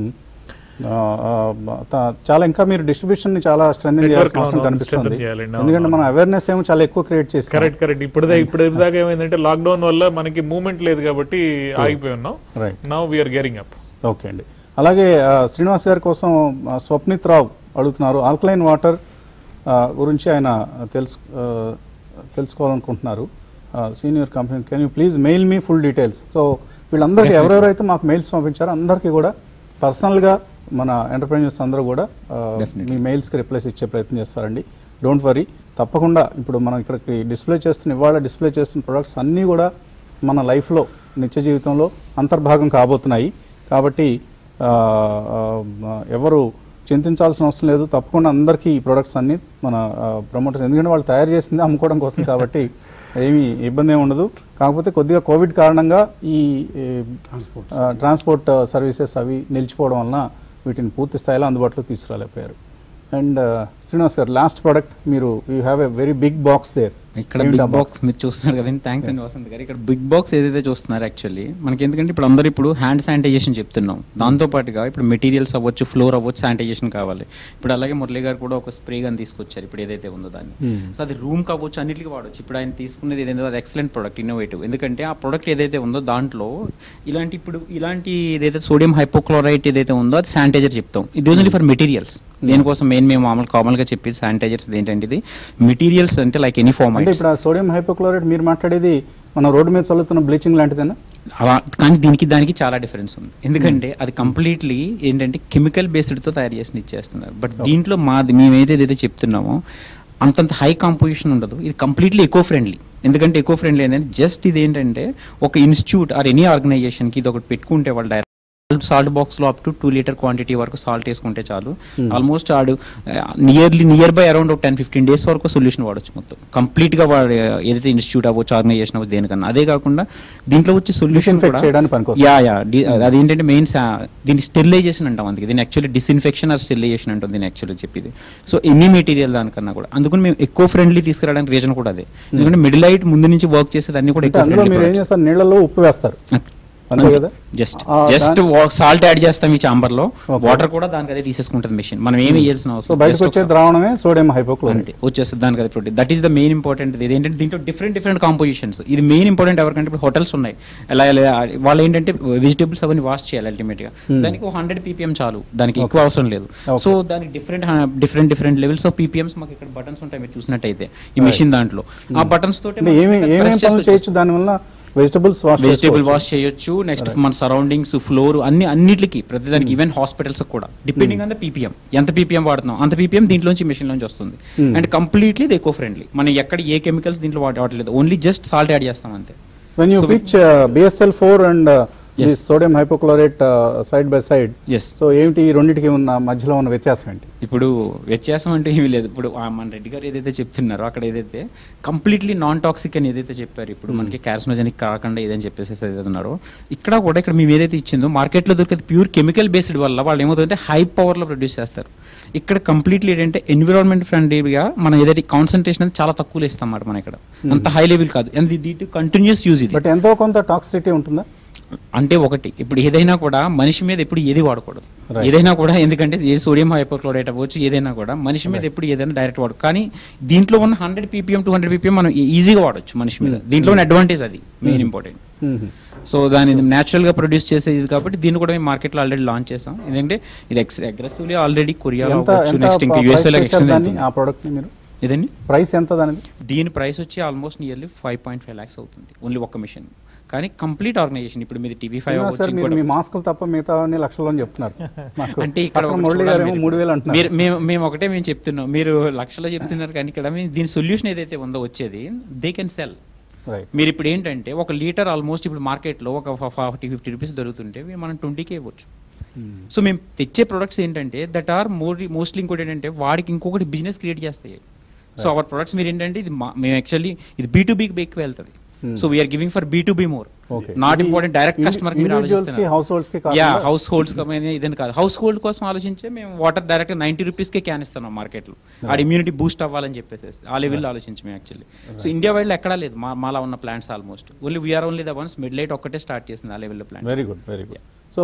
చాలా ఇంకా మీరు డిస్ట్రిబ్యూషన్ ని చాలా స్ట్రెంగ్ Network చేయాల్సిన అవసరం అవును, కనిపిస్తుంది strengthen చేయాలండి, అవును, ఎందుకంటే మన అవును. అవేర్నెస్ ఏమో చాలా ఎక్కువ క్రియేట్ చేసి కరెక్ట్ కరెక్ట్ ఇప్పుడు ఇప్పుడు దాకా ఏమైందంటే లాక్డౌన్ వల్ల మనకి మూవ్మెంట్ లేదు కాబట్టి ఆగిపోయి ఉన్నాం right now we are gearing up okay అండి అలాగే ఆ, శ్రీనివాస్ గారి కోసం ఆ, స్వప్నిత్ రావు అడుగుతున్నారు ఆల్కలైన్ వాటర్ ఆ, గురించి ఆయన తెలుసు ఆ, తెలుసుకోవాలనుకుంటున్నారు senior company can you please mail me full details so వీళ్ళందరికీ ఎవరెవరైతే మాకు మెయిల్స్ పంపించారో అందరికీ కూడా పర్సనల్గా మన ఎంటర్ప్రైనర్స్ అందరూ కూడా ఆ, మీ మెయిల్స్కి రిప్లైస్ ఇచ్చే ప్రయత్నం చేస్తారండి డోంట్ వరీ తప్పకుండా ఇప్పుడు మనం ఇక్కడికి డిస్ప్లే చేస్తున్న ఇవాళ డిస్ప్లే చేస్తున్న ప్రొడక్ట్స్ అన్నీ కూడా మన లైఫ్లో నిత్య జీవితంలో అంతర్భాగం కాబోతున్నాయి కాబట్టి ఆ, ఆ, ఎవరు చింతించాల్సిన అవసరం లేదు తప్పకుండా అందరికీ ఈ ప్రొడక్ట్స్ అన్ని మన ప్రమోటర్స్ ఎందుకంటే వాళ్ళు తయారు చేసింది అమ్ముకోవడం కోసం కాబట్టి ఏమీ ఇబ్బంది ఏమి ఉండదు కాకపోతే కొద్దిగా కోవిడ్ కారణంగా ఈ ట్రాన్స్పోర్ట్ ట్రాన్స్పోర్ట్ సర్వీసెస్ అవి నిలిచిపోవడం వలన వీటిని పూర్తి స్థాయిలో అందుబాటులో తీసుకురాలేకపోయారు అండ్ శ్రీనివాస్ గారు లాస్ట్ ప్రోడక్ట్ మీరు you have a very big box there ఇక్కడ బిగ్ బాక్స్ మీరు చూస్తున్నారు కదండి థ్యాంక్స్ అండి వసంత్ గారు ఇక్కడ బిగ్ బాక్స్ ఏదైతే చూస్తున్నారు యాక్చువల్లీ మనకి ఎందుకంటే ఇప్పుడు అందరూ ఇప్పుడు హ్యాండ్ శానిటైజేషన్ చెప్తున్నాం దాంతో పాటుగా ఇప్పుడు మెటీరియల్స్ అవ్వచ్చు ఫ్లోర్ అవ్వచ్చు శానిటైజేషన్ కావాలి ఇప్పుడు అలాగే మురళి గారు కూడా ఒక స్ప్రే గన్ తీసుకొచ్చారు ఇప్పుడు ఏదైతే ఉందో దాన్ని సో అది రూమ్ కావచ్చు అన్నిటికీ వాడవచ్చు ఇప్పుడు ఆయన తీసుకునేది ఏదైతే అది ఎక్సలెంట్ ప్రొడక్ట్ ఇన్నోవేటివ్ ఎందుకంటే ఆ ప్రొడక్ట్ ఏదైతే ఉందో దాంట్లో ఇలాంటి ఇప్పుడు ఇలాంటి ఏదైతే సోడియం హైపోక్లోరైట్ ఏదైతే ఉందో అది శానిటైజర్ చెప్తాం ఇది ఓన్లీ ఫర్ మెటీరియల్స్ దేనికోసం మెయిన్ మేము మామూలు కామన్గా చెప్పి శానిటైజర్స్ ఏంటంటే ఇది మెటీరియల్స్ అంటే లైక్ ఎనీ ఫార్మ్ అంటే ఇప్పుడు ఆ సోడియం హైపోక్లోరైడ్ మీరు మాట్లాడేది మన రోడ్డు మీద చల్లుతున్న బ్లీచింగ్ లాంటిదేనా అలా కానీ దీనికి దానికి చాలా డిఫరెన్స్ ఉంది ఎందుకంటే అది కంప్లీట్లీ ఏంటంటే కెమికల్ బేస్డ్తో తయారు చేసి ఇచ్చేస్తున్నారు బట్ దీంట్లో మాది మేమైతే ఏదైతే చెప్తున్నామో అంతంత హై కాంపోజిషన్ ఉండదు ఇది కంప్లీట్లీ ఎకో ఫ్రెండ్లీ ఎందుకంటే ఎకో ఫ్రెండ్లీ అనేది జస్ట్ ఇది ఏంటంటే ఒక ఇన్స్టిట్యూట్ ఆర్ ఎనీ ఆర్గనైజేషన్కి ఇది ఒకటి పెట్టుకుంటే వాళ్ళు డైరెక్ట్ సాల్ట్ బాక్స్ లో up to two litre quantity వరకు సాల్ట్ వేసుకుంటే చాలు ఆల్మోస్ట్ ఆడు నియర్లీ నియర్ బై అరౌండ్ ఒక టెన్ ఫిఫ్టీన్ డేస్ వరకు సొల్యూషన్ వాడచ్చు మొత్తం కంప్లీట్ గా వాడు ఏదైతే ఇన్స్టిట్యూట్ అవ్వచ్చు ఆర్గనైజేషన్ అవ్వచ్చు దేనికన్నా అదే కాకుండా దీంట్లో వచ్చే సొల్యూషన్ Disinfect చేయడానికి పనికొస్తుంది. యా యా అదేంటంటే మెయిన్ దీన్ని స్టెరిలైజేషన్ అంటాం అందుకే దీన్ని యాక్చువల్లీ డిస్ఇన్ఫెక్షన్ ఆర్ స్టెరిలైజేషన్ అంటుంది దీన్ని యాక్చువల్లీ చెప్పేది సో ఎనీ మెటీరియల్ దానికన్నా కూడా అందుకని మేము ఎక్కువ ఫ్రెండ్లీ తీసుకురావడానికి రీజన్ కూడా అదే ఎందుకంటే మిడిల్ లైట్ ముందు నుంచి వర్క్ చేసేది అన్ని కూడా అంటే ఎక్కువ అందులో మీరు ఏం ఫ్రెండ్లీ చేస్తారు నీళ్ళలో ఉప్పు వేస్తారు అంతే కదా జస్ట్ ఆ, జస్ట్ దాని- సాల్ట్ యాడ్ చేస్తాం ఈ చాంబర్ లో Okay. వాటర్ కూడా దానికి అదే తీసేసుకుంటుంది మెషిన్ మనం ఏమి చేయాల్సిన సో అవసరం బయటకు just వచ్చే ఒకసారి- ద్రావణమే సోడియం హైపోక్లోరైడ్ అంతే వచ్చేస్తుంది దానికి అది protein that is the main important ఇది ఏంటంటే దీంట్లో డిఫరెంట్ డిఫరెంట్ కాంపోజిషన్స్ ఇది మెయిన్ ఇంపార్టెంట్ ఎవరికంటే ఇప్పుడు హోటల్స్ ఉన్నాయి ఎలా ఎలా వాళ్ళు ఏంటంటే వెజిటేబుల్స్ అవన్నీ వాష్ చేయాలి అల్టిమేట్ గా దానికి ఒక హండ్రెడ్ పీపీఎం చాలు దానికి ఎక్కువ అవసరం లేదు Okay. సో దానికి different different different levels of PPMs మాకు ఇక్కడ బటన్స్ ఉంటాయి మీరు చూసినట్టయితే ఈ మెషిన్ దాంట్లో ఆ బటన్స్ తోటి అంటే ఏమి ఏమేమి పనులు చేయొచ్చు దానివల్ల వెజిటబుల్స్ వాష్ వెజిటేబుల్ వాష్ చేయొచ్చు నెక్స్ట్ మన సరౌండింగ్స్ ఫ్లోర్ అన్ని అన్నిటికి ప్రతిదానికి ఈవెన్ హాస్పిటల్స్ కూడా డిపెండింగ్ ఆన్ ద పీపీఎం ఎంత పీపీఎం వాడుతున్నాం అంత పీపీఎం దీంట్లోంచి మెషిన్ లోంచి వస్తుంది అండ్ కంప్లీట్లీ ఇది ఎకో ఫ్రెండ్లీ మనం ఎక్కడ ఏ కెమికల్స్ దీంట్లో వాడ- వాడలేదు ఓన్లీ జస్ట్ సాల్ట్ యాడ్ చేస్తాం అంతే when you So we- pitch BSL four and Yes. Sodium hypochlorite side by side yes so ఏమిటి ఈ రెండింటికి ఉన్న మధ్యలో ఉన్న వ్యత్యాసం ఏంటి ఇప్పుడు వ్యత్యాసం అంటే ఏమీ లేదు ఇప్పుడు ఆ మన రెడ్డి గారు ఏదైతే చెప్తున్నారో అక్కడ ఏదైతే కంప్లీట్లీ నాన్ టాక్సిక్ అని ఏదైతే చెప్పారు ఇప్పుడు మనకి క్యారసినోజెనిక్ కాకుండా ఏదని చెప్పేసి ఏదైతే అన్నారో ఇక్కడ కూడా ఇక్కడ మేము ఏదైతే ఇచ్చిందో మార్కెట్లో దొరికేది ప్యూర్ కెమికల్ బేస్డ్ వల్ల వాళ్ళు ఏమవుతుందంటే హై పవర్లో ప్రొడ్యూస్ చేస్తారు ఇక్కడ కంప్లీట్లీ ఏంటంటే ఎన్విరాన్మెంట్ ఫ్రెండ్లీగా మనం ఏదైతే కాన్సన్ట్రేషన్ అనేది చాలా తక్కువ ఇస్తాం అన్నమాట మనం ఇక్కడ అంత హై లెవెల్ కాదు అండ్ దీట్ కంటిన్యూస్ యూజ్ ఇది బట్ ఎంతో కొంత టాక్సిటీ ఉంటుందా అంటే ఒకటి ఇప్పుడు ఏదైనా కూడా మనిషి మీద ఎప్పుడు ఏది వాడకూడదు Right. ఏదైనా కూడా ఎందుకంటే ఏ సోడియం హైపోక్లోరైట్ అవ్వచ్చు ఏదైనా కూడా మనిషి మీద ఎప్పుడు ఏదైనా డైరెక్ట్ వాడు కానీ దీంట్లో ఉన్న hundred PPM two hundred PPM మనం ఈజీగా వాడచ్చు మనిషి మీద దీంట్లో ఉన్న అడ్వాంటేజ్ అది మెయిన్ ఇంపార్టెంట్ మ్మ్. సో దాన్ని natural గా ప్రొడ్యూస్ చేసేది ఇది కాబట్టి దీన్ని కూడా మేము మార్కెట్లో ఆల్రెడీ లాంచ్ చేసాం ఎందుకంటే ఇది ఎక్స్ అగ్రెసివ్లీ ఆల్రెడీ కొరియాలో ఎంత అవ్వచ్చు ఎంత నెక్స్ట్ ఇంకా ప్రైస్ యూఎస్ఏలో చేశారు ఎక్స్టెండ్ దాన్ని, అవుతుంది ఆ ప్రోడక్ట్ ని మీరు ఇదండి ప్రైస్ ఎంత దానిది దీని ప్రైస్ వచ్చి almost nearly five point five lakhs అవుతుంది ఓన్లీ ఒక్క మిషన్ కానీ కంప్లీట్ ఆర్గనైజేషన్ ఇప్పుడు మీది టీవీ ఫైవ్ శ్రీనివాస్ సార్ అవ్వచ్చు మీరు మీ ఇంకోటి మాస్కులు తప్ప మిగతా అన్ని లక్షల్లో అని చెప్తున్నారు మాకు అంటే ఇక్కడ పక్కన ఒకటి మురళి చూడాలి గారు మీరు. మూడు వేలు అంటున్నారు మీరు మేము మేము ఒకటే మేము చెప్తున్నాం మీరు లక్షలో చెప్తున్నారు కానీ ఇక్కడ మేము దీని సొల్యూషన్ ఏదైతే ఉందో వచ్చేది దే కెన్ సెల్ రైట్ మీరు ఇప్పుడు ఏంటంటే ఒక లీటర్ ఆల్మోస్ట్ ఇప్పుడు మార్కెట్లో ఒక ఫార్టీ ఫిఫ్టీ రూపీస్ దొరుకుతుంటే ఇవి మనం ట్వంటీకే ఇవ్వచ్చు సో మేము తెచ్చే ప్రొడక్ట్స్ ఏంటంటే దట్ ఆర్ మోర్ మోస్ట్లీ ఇంకోటి ఏంటంటే వాడికి ఇంకొకటి బిజినెస్ క్రియేట్ చేస్తాయి సో అవర్ ప్రొడక్ట్స్ మీరు ఏంటంటే ఇది మా- మేము యాక్చువల్లీ ఇది బీ టు బీకి ఎక్కువ వెళ్తుంది so we are giving for B to B more Okay. Not ఇది ఇంపార్టెంట్ డైరెక్ట్ indi- కస్టమర్ మీరు individuals కి, ఆలోచిస్తున్నారు households కి కాకుండా- యా హౌస్ హోల్డ్స్ ఇదని కాదు హౌస్ హోల్డ్ కోసం ఆలోచించే మేము వాటర్ డైరెక్ట్ నైన్టీ రూపీస్కే క్యాన్ ఇస్తున్నాం మార్కెట్లో ఆడ ఇమ్యూనిటీ బూస్ట్ అవ్వాలని చెప్పేసి ఆ లెవెల్లో ఆలోచించి మేము యాక్చువల్లీ సో ఇండియా వైడ్లో ఎక్కడా లేదు మా మాలా ఉన్న plants almost only we are only the ones mid light ఒక్కటే స్టార్ట్ చేసింది ఆ లెవెల్లో plant very good very good so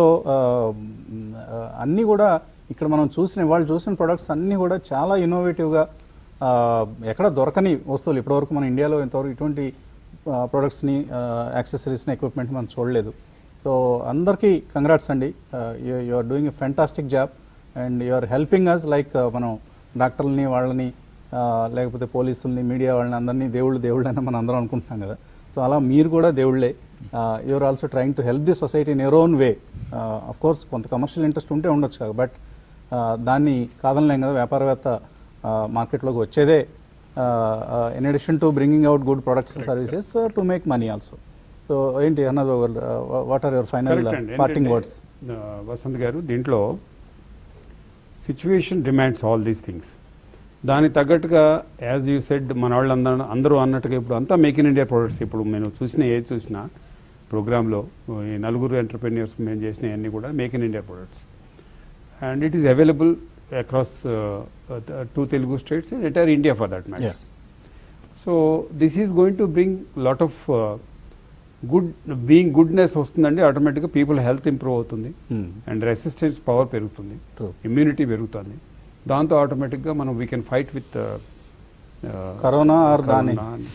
అన్నీ కూడా ఇక్కడ మనం చూసిన వాళ్ళు చూసిన ప్రొడక్ట్స్ అన్నీ కూడా చాలా ఇన్నోవేటివ్గా ఎక్కడ దొరకని వస్తువులు ఇప్పటివరకు మన ఇండియాలో ఇంతవరకు ఇటువంటి ప్రొడక్ట్స్ని యాక్సెసరీస్ని ఎక్విప్మెంట్ మనం చూడలేదు సో అందరికీ కంగ్రాట్స్ అండి you are doing a fantastic job and you are helping us like మనం డాక్టర్లని వాళ్ళని ఆ, లేకపోతే పోలీసుల్ని మీడియా వాళ్ళని అందరినీ దేవుళ్ళు దేవుళ్ళు అని మనం అందరం అనుకుంటున్నాం కదా సో అలా మీరు కూడా దేవుళ్ళే you are also trying to help the society in your own way of course కొంత కమర్షియల్ ఇంట్రెస్ట్ ఉంటే ఉండొచ్చు కదా బట్ దాన్ని కాదనలేం కదా వ్యాపారవేత్త మార్కెట్లోకి వచ్చేదే in addition to bringing out good products services to make money also so ఏంటి అన్నది what are your final Correct అండి. పార్టింగ్ ఏంటంటే, వర్డ్స్ ఆ, వసంత్ గారు దీంట్లో situation demands all these things దానికి తగ్గట్టుగా యాజ్ యూ సెడ్ మన వాళ్ళు అందరూ అందరూ అన్నట్టుగా ఇప్పుడు అంతా మేక్ ఇన్ ఇండియా ప్రొడక్ట్స్ ఇప్పుడు నేను చూసిన ఏది చూసినా ప్రోగ్రాంలో ఈ నలుగురు ఎంటర్ప్రెన్యూర్స్ మేము చేసిన అన్నీ కూడా make in India products and it is available across two Telugu states and entire India for that matter Yes. So this is going to bring lot of good being goodness వస్తుందండి ఆటోమేటిక్గా పీపుల్ హెల్త్ ఇంప్రూవ్ అవుతుంది and resistance power పెరుగుతుంది True. Immunity పెరుగుతుంది దాంతో ఆటోమేటిక్గా మనం we can fight with corona or దాని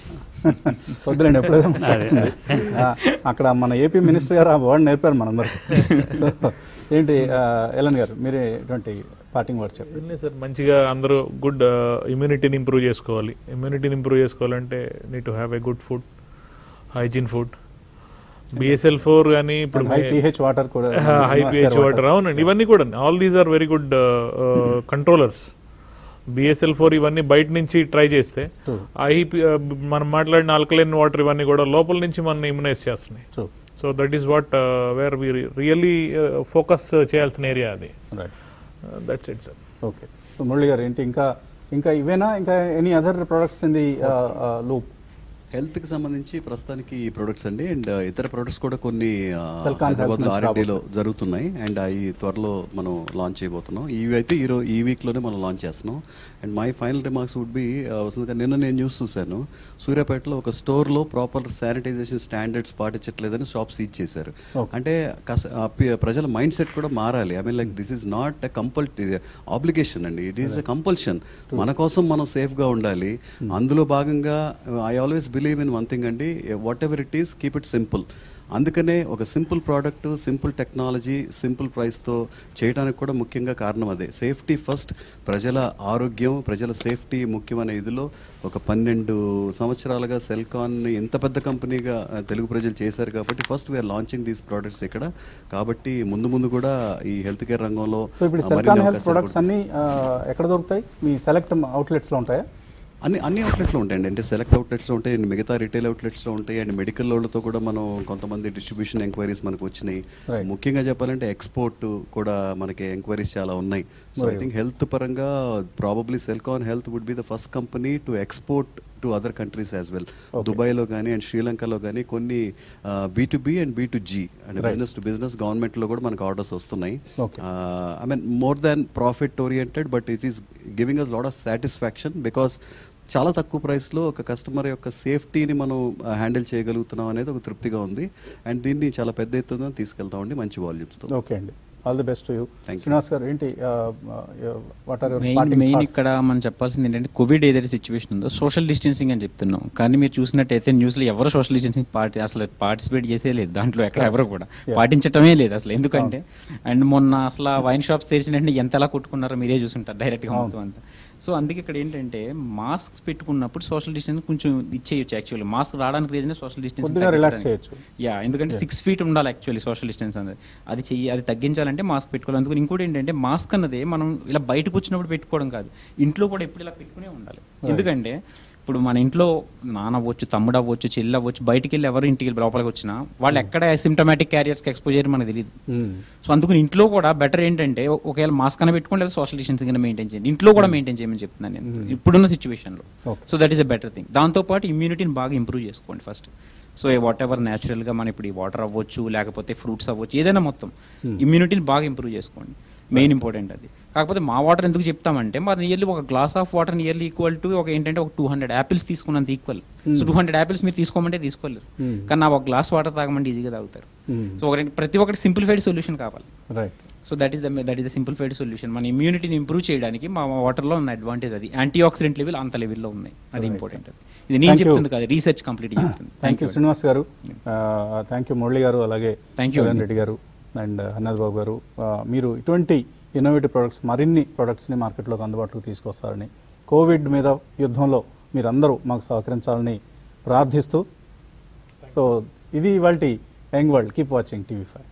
వద్దులేండి ఎప్పుడైతే మనకు వస్తుంది. ఆ, అక్కడ మన ఏపీ మినిస్టర్ గారు ఆ వర్డ్ నేర్పారు మనందరికి సో ఏంటి ఎలన్ గారు మీరే ఎటువంటి పార్టింగ్ వర్డ్ చెప్పండి లేదు సార్ మంచిగా అందరూ గుడ్ ఇమ్యూనిటీని ఇంప్రూవ్ చేసుకోవాలి ఇమ్యూనిటీని ఇంప్రూవ్ చేసుకోవాలంటే need to have a good food hygiene food BSL four కానీ ఇప్పుడు హై పిహెచ్ వాటర్ కూడా హై పిహెచ్ వాటర్ అవునండి ఇవన్నీ కూడా all these are very good controllers BSL four ఇవన్నీ బయట నుంచి ట్రై చేస్తే True. ఐ మనం మాట్లాడిన ఆల్కలైన్ వాటర్ ఇవన్నీ కూడా లోపల నుంచి మనం ఇమ్యునైజ్ చేస్తున్నాయి true so that is what where we really focus చేయాల్సిన ఏరియా అది right that's it sir okay so Murali గారు ఏంటి ఇంకా ఇంకా ఇవేనా ఇంకా any other products in the loop హెల్త్కి సంబంధించి ప్రస్తుతానికి ఈ ప్రొడక్ట్స్ అండి అండ్ ఇతర ప్రొడక్ట్స్ కూడా కొన్ని ఆ, Selcon Health హైదరాబాద్లో నుంచి ఆర్ఎండీలో జరుగుతున్నాయి అండ్ అవి త్వరలో మనం లాంచ్ చేయబోతున్నాం ఇవి అయితే ఈ రో ఈ వీక్లోనే మనం లాంచ్ చేస్తున్నాం and my final remarks would be వస్తుంది కదా, నిన్న నేను న్యూస్ చూశాను సూర్యాపేటలో ఒక స్టోర్లో ప్రాపర్ శానిటైజేషన్ స్టాండర్డ్స్ పాటించట్లేదని షాప్ సీజ్ చేశారు Okay. అంటే కస- ఆ పి- ప్రజల మైండ్ సెట్ కూడా మారాలి I mean like this is not a compel obligation అండి ఇట్ ఈస్ ఎ కంపల్షన్ మన కోసం మనం సేఫ్గా ఉండాలి అందులో భాగంగా I always believe in one thing అండి whatever it is keep it simple అందుకనే ఒక simple product simple technology simple ప్రైస్తో చేయడానికి కూడా ముఖ్యంగా కారణం అదే సేఫ్టీ ఫస్ట్ ప్రజల ఆరోగ్యం ప్రజల సేఫ్టీ ముఖ్యమైన ఇదిలో ఒక పన్నెండు సంవత్సరాలుగా సెల్కాన్ ఇంత పెద్ద కంపెనీగా ఆ, తెలుగు ప్రజలు చేశారు కాబట్టి first we are launching these products ఇక్కడ కాబట్టి ముందు ముందు కూడా ఈ హెల్త్ కేర్ రంగంలో సో ఇప్పుడు ఆ, సెల్కాన్ మరిన్ని హెల్త్ అవకాశాలు ప్రొడక్ట్స్ కూడా అన్ని ఆ, ఎక్కడ దొరుకుతాయి మీ సెలెక్ట్ అవుట్లెట్స్లో ఉంటాయా అన్ని అన్ని అవుట్లెట్లో ఉంటాయండి అంటే సెలెక్ట్ అవుట్లెట్స్లో ఉంటాయి అండ్ మిగతా రిటైల్ అవుట్లెట్స్లో ఉంటాయి అండ్ మెడికల్ వాళ్ళతో కూడా మనం కొంతమంది డిస్ట్రిబ్యూషన్ ఎంక్వైరీస్ మనకు వచ్చినాయి Right. ముఖ్యంగా చెప్పాలంటే ఎక్స్పోర్ట్ కూడా మనకి ఎంక్వైరీస్ చాలా ఉన్నాయి సో ఐ థింక్ హెల్త్ పరంగా probably Celkon health would be the first company to export to other countries as well Okay. దుబాయ్లో కానీ అండ్ శ్రీలంకలో కానీ కొన్ని B to B and B to G and Right. Business to business గవర్నమెంట్లో కూడా మనకు ఆర్డర్స్ వస్తున్నాయి Okay. I mean more than profit oriented but it is giving us lot of satisfaction because చాలా తక్కువ ప్రైస్లో ఒక కస్టమర్ యొక్క సేఫ్టీని మనం హ్యాండిల్ చేయగలుగుతున్నాం అనేది ఒక తృప్తిగా ఉంది అండ్ దీన్ని చాలా పెద్ద ఎత్తున తీసుకెళ్తామండి మంచి వాల్యూమ్స్తో ఓకే అండి all the best you Thank you. Srinivas గారు ఏంటి వాట్ ఆర్ మెయిన్ మెయిన్ ఇక్కడ మనం చెప్పాల్సింది ఏంటంటే కోవిడ్ ఏదైతే సిచ్యువేషన్ ఉందో సోషల్ డిస్టెన్సింగ్ అని చెప్తున్నాం కానీ మీరు చూసినట్టయితే న్యూస్లో ఎవరు సోషల్ డిస్టెన్సింగ్ పార్టీ అసలు పార్టిసిపేట్ చేసే లేదు దాంట్లో ఎక్కడ ఎవరు కూడా Yeah. పాటించటమే లేదు అసలు ఎందుకంటే అండ్ మొన్న అసలు వైన్ షాప్స్ తెరిచినట్టు ఎంత ఎలా కొట్టుకున్నారో మీరే చూసుంటారు డైరెక్ట్గా అవును. మొత్తం అంతా సో అందుకే ఇక్కడ ఏంటంటే మాస్క్స్ పెట్టుకున్నప్పుడు సోషల్ డిస్టెన్స్ కొంచెం ఇచ్చేయచ్చు యాక్చువల్లీ మాస్క్ రావడానికి రీజన్ సోషల్ డిస్టెన్స్ కొద్దిగా relax చేయొచ్చు. యా ఎందుకంటే Yeah. సిక్స్ ఫీట్ ఉండాలి యాక్చువల్లీ సోషల్ డిస్టెన్స్ అనేది అది చెయ్యి అది తగ్గించాలంటే మాస్క్ పెట్టుకోవాలి అందుకని ఇంకోటి ఏంటంటే మాస్క్ అన్నది మనం ఇలా బయటకు వచ్చినప్పుడు పెట్టుకోవడం కాదు ఇంట్లో కూడా ఎప్పుడు ఇలా పెట్టుకునే ఉండాలి ఎందుకంటే ఇప్పుడు మన ఇంట్లో నాన్న అవ్వచ్చు తమ్ముడు అవ్వచ్చు చెల్లి అవ్వచ్చు బయటికి వెళ్ళి ఎవరు ఇంటికి వెళ్ళి లోపలికి వచ్చినా వాళ్ళు ఎక్కడ సిమ్టమాటిక్ క్యారియర్స్కి ఎక్స్పోజర్ మనకు తెలియదు సో అందుకని ఇంట్లో కూడా బెటర్ ఏంటంటే ఒక- ఒకవేళ మాస్క్ అని పెట్టుకోండి లేదా సోషల్ డిస్టెన్సింగ్ అయినా మెయింటైన్ చేయండి ఇంట్లో కూడా మెయింటైన్ చేయమని చెప్తున్నాను నేను ఇప్పుడున్న సిచ్యువేషన్లో Okay. So that is a better thing దాంతోపాటు ఇమ్యూనిటీని బాగా ఇంప్రూవ్ చేసుకోండి ఫస్ట్ సో వాట్ ఎవర్ న్యాచురల్గా మన ఇప్పుడు ఈ వాటర్ అవ్వచ్చు లేకపోతే ఫ్రూట్స్ అవ్వచ్చు ఏదైనా మొత్తం ఇమ్యూనిటీని బాగా ఇంప్రూవ్ చేసుకోండి మెయిన్ ఇంపార్టెంట్ అది కాకపోతే మా వాటర్ ఎందుకు చెప్తామంటే మరి నియర్లీ ఒక glass of water nearly equal to ఒక ఏంటంటే ఒక టూ హండ్రెడ్ యాపిల్స్ తీసుకున్నంత equal so two hundred apples మీరు తీసుకోమంటే తీసుకోలేరు Hmm. కానీ నా ఒక గ్లాస్ వాటర్ తాగమంటే ఈజీగా తాగుతారు సో ఒక ప్రతి ఒక్కటి సింప్లిఫైడ్ సొల్యూషన్ కావాలి right so that is the that is the simplified solution మన ఇమ్యూనిటీని ఇంప్రూవ్ చేయడానికి మా వాటర్లో ఉన్న అడ్వాంటేజ్ అది యాంటీ ఆక్సిడెంట్ లెవెల్ అంత లెవెల్లో ఉన్నాయి అది Right. ఇంపార్టెంట్ అది ఇది నేను Thank you. చెప్తుంది కాదు రీసెర్చ్ కంప్లీట్ చెప్తుంది థ్యాంక్ యూ శ్రీనివాస్ గారు థ్యాంక్ యూ మురళి గారు అలాగే Thank you. జగన్ రెడ్డి గారు అండ్ హన్నద్ బాబు గారు ఆ, మీరు ఇటువంటి ఇన్నోవేటివ్ ప్రొడక్ట్స్ మరిన్ని ప్రొడక్ట్స్ని మార్కెట్లోకి అందుబాటులోకి తీసుకొస్తారని కోవిడ్ మీద యుద్ధంలో మీరందరూ మాకు సహకరించాలని ప్రార్థిస్తూ సో ఇది ఇవాళ young world keep watching TV five